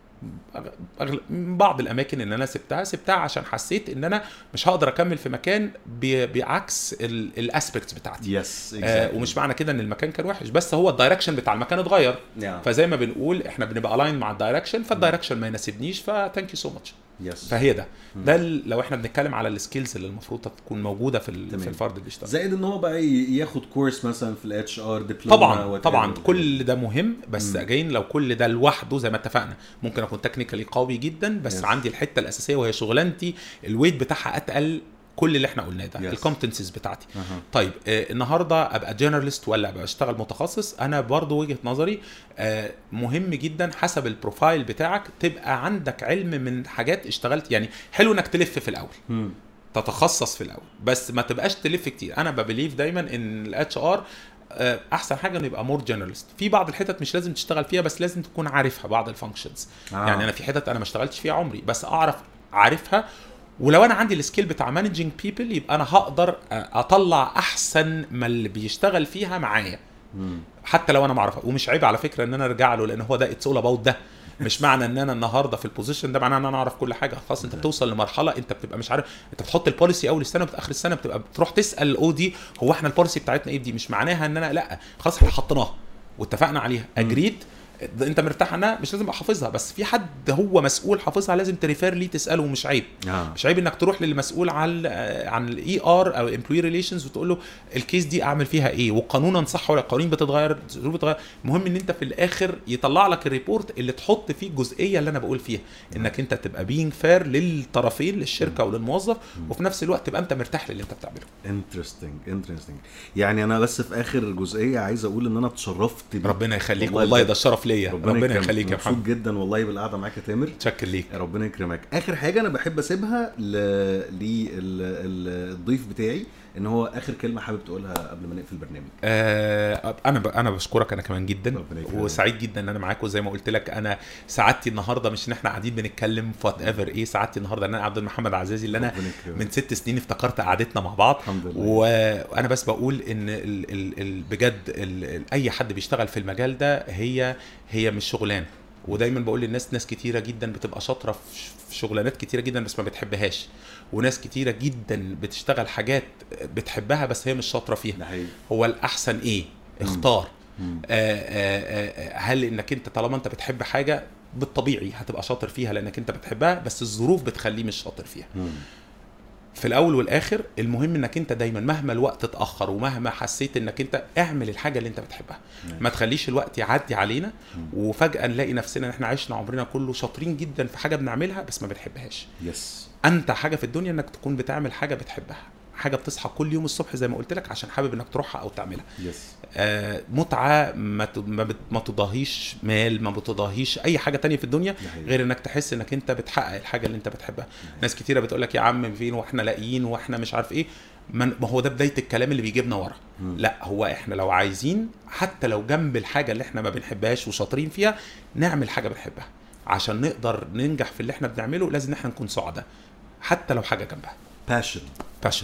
أغ- أغل... بعض الاماكن اللي انا سبتها سبتها عشان حسيت ان انا مش هقدر اكمل في مكان ب... بعكس الاسبكتس بتاعتي يس آه ومش معنى كده ان المكان كان وحش بس هو الدايركشن بتاع المكان اتغير نعم فزي ما بنقول احنا بنبقى الاين مع الدايركشن فالدايركشن ما يناسبنيش فثانك يو سو ماتش يس فهي ده ده ال- لو احنا بنتكلم على السكيلز اللي المفروض تكون موجوده في ال- تمام. في الفرد اللي بيشتغل زائد ان هو بقى ي- ياخد كورس مثلا في الاتش ار دبلومه طبعا whatever. طبعا كل ده مهم بس اجين لو كل ده لوحده زي ما اتفقنا ممكن اكون تكنيكالي قوي جدا بس Yes. عندي الحته الاساسيه وهي شغلانتي الويت بتاعها اتقل كل اللي احنا قلناه ده Yes. الكومبتنسز بتاعتي أها. طيب آه النهارده ابقى جنراليست ولا ابقى اشتغل متخصص انا برضو وجهه نظري آه مهم جدا حسب البروفايل بتاعك تبقى عندك علم من حاجات اشتغلت يعني حلو انك تلف في الاول مم. تتخصص في الاول بس ما تبقاش تلف كتير انا ببليف دايما ان الاتش ار احسن حاجه انه يبقى مور جنرالست في بعض الحتت مش لازم تشتغل فيها بس لازم تكون عارفها بعض الفانكشنز آه. آه. يعني انا في حتت انا ما اشتغلتش فيها عمري بس اعرف عارفها ولو انا عندي السكيل بتاع مانجينج بيبل يبقى انا هقدر اطلع احسن ما اللي بيشتغل فيها معايا مم. حتى لو انا ما اعرفها ومش عيب على فكره ان انا ارجع له لان هو ده اتس اول اباوت ده مش معنى ان انا النهارده في البوزيشن ده معناه ان انا اعرف كل حاجه خلاص انت بتوصل لمرحله انت بتبقى مش عارف انت بتحط البوليسي اول السنه وفي اخر السنه بتبقى بتروح تسال الاو دي هو احنا البوليسي بتاعتنا ايه دي مش معناها ان انا لا خلاص احنا حطيناها واتفقنا عليها اجريد انت مرتاح عنها مش لازم ابقى حافظها بس في حد هو مسؤول حافظها لازم تريفير ليه تساله مش عيب آه. مش عيب انك تروح للمسؤول عن عن الاي ار او امبلوي ريليشنز وتقول له الكيس دي اعمل فيها ايه وقانونا صح ولا القوانين بتتغير الظروف بتتغير المهم ان انت في الاخر يطلع لك الريبورت اللي تحط فيه الجزئيه اللي انا بقول فيها انك انت تبقى بينج فير للطرفين للشركه وللموظف وفي نفس الوقت تبقى انت مرتاح للي انت بتعمله انترستنج انترستنج يعني انا بس في اخر جزئيه عايز اقول ان انا اتشرفت بيك. ربنا يخليك والله والله بجد. ده الشرف ليا ربنا, ربنا يكرمك. يخليك يا مبسوط محمد جدا والله بالقعده معاك يا تامر متشكر ليك ربنا يكرمك اخر حاجه انا بحب اسيبها ل... للضيف بتاعي ان هو اخر كلمه حابب تقولها قبل ما نقفل البرنامج آه انا ب... انا بشكرك انا كمان جدا ربنا يكرمك. وسعيد جدا ان انا معاك وزي ما قلت لك انا سعادتي النهارده مش ان احنا قاعدين بنتكلم في وات ايفر ايه سعادتي النهارده ان انا عبد المحمد عزازي اللي انا ربنا يكرمك. من ست سنين افتكرت قعدتنا مع بعض الحمد لله. وانا بس بقول ان ال... ال... ال... بجد ال... ال... اي حد بيشتغل في المجال ده هي هي مش شغلانه ودايما بقول للناس ناس كتيره جدا بتبقى شاطره في في شغلانات كتيره جدا بس ما بتحبهاش وناس كتيره جدا بتشتغل حاجات بتحبها بس هي مش شاطره فيها ده حقيقي هو الاحسن ايه اختار مم. آه، آه، آه، هل انك انت طالما انت بتحب حاجه بالطبيعي هتبقى شاطر فيها لانك انت بتحبها بس الظروف بتخليه مش شاطر فيها مم. في الاول والاخر المهم انك انت دايما مهما الوقت اتاخر ومهما حسيت انك انت اعمل الحاجه اللي انت بتحبها ما تخليش الوقت يعدي علينا وفجاه نلاقي نفسنا ان احنا عشنا عمرنا كله شاطرين جدا في حاجه بنعملها بس ما بنحبهاش يس انت حاجه في الدنيا انك تكون بتعمل حاجه بتحبها حاجه بتصحى كل يوم الصبح زي ما قلت لك عشان حابب انك تروحها او تعملها يس آه، متعه ما ت- ما بت- ما تضاهيش مال ما بتضاهيش اي حاجه تانية في الدنيا ده حقيقي. غير انك تحس انك انت بتحقق الحاجه اللي انت بتحبها ناس كتيره بتقول لك يا عم فين واحنا لاقيين واحنا مش عارف ايه ما ما هو ده بدايه الكلام اللي بيجيبنا ورا مم. لا هو احنا لو عايزين حتى لو جنب الحاجه اللي احنا ما بنحبهاش وشاطرين فيها نعمل حاجه بنحبها عشان نقدر ننجح في اللي احنا بنعمله لازم احنا نكون سعداء حتى لو حاجه جنبها باشن باشن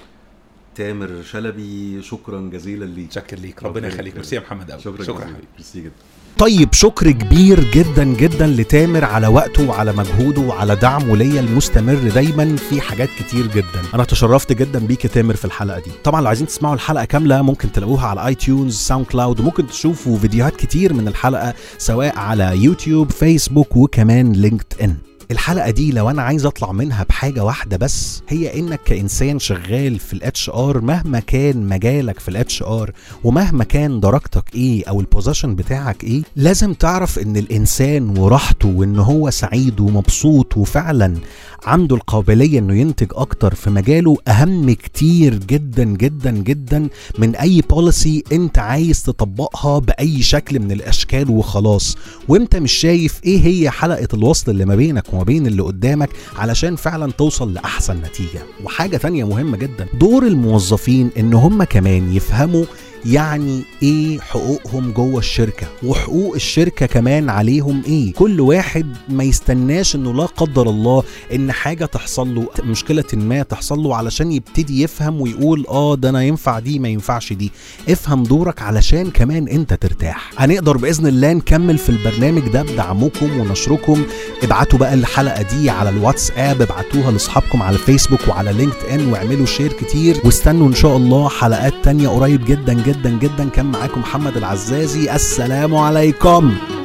تامر شلبي شكرا جزيلا ليك متشكر ليك ربنا يخليك ميرسي يا محمد قوي شكرا شكرا جزيلا حبيبي. ميرسي جدا طيب شكر كبير جدا جدا لتامر على وقته وعلى مجهوده وعلى دعمه ليا المستمر دايما في حاجات كتير جدا انا تشرفت جدا بيك يا تامر في الحلقه دي طبعا لو عايزين تسمعوا الحلقه كامله ممكن تلاقوها على اي تيونز ساوند كلاود وممكن تشوفوا فيديوهات كتير من الحلقه سواء على يوتيوب فيسبوك وكمان لينكد ان الحلقه دي لو انا عايز اطلع منها بحاجه واحده بس هي انك كانسان شغال في الاتش ار مهما كان مجالك في الاتش ار ومهما كان درجتك ايه او البوزيشن بتاعك ايه لازم تعرف ان الانسان وراحته وان هو سعيد ومبسوط وفعلا عنده القابليه انه ينتج اكتر في مجاله اهم كتير جدا جدا جدا من اي بوليسي انت عايز تطبقها باي شكل من الاشكال وخلاص وانت مش شايف ايه هي حلقه الوصل اللي ما بينك وما بين اللي قدامك علشان فعلا توصل لاحسن نتيجه وحاجه تانية مهمه جدا دور الموظفين ان هم كمان يفهموا يعني ايه حقوقهم جوه الشركه وحقوق الشركه كمان عليهم ايه كل واحد ما يستناش انه لا قدر الله ان حاجه تحصل له مشكله ما تحصل له علشان يبتدي يفهم ويقول اه ده انا ينفع دي ما ينفعش دي افهم دورك علشان كمان انت ترتاح هنقدر باذن الله نكمل في البرنامج ده بدعمكم ونشركم ابعتوا بقى الحلقه دي على الواتساب ابعتوها لاصحابكم على الفيسبوك وعلى لينكد ان واعملوا شير كتير واستنوا ان شاء الله حلقات تانية قريب جدا جدا جدا كان معاكم محمد العزازي السلام عليكم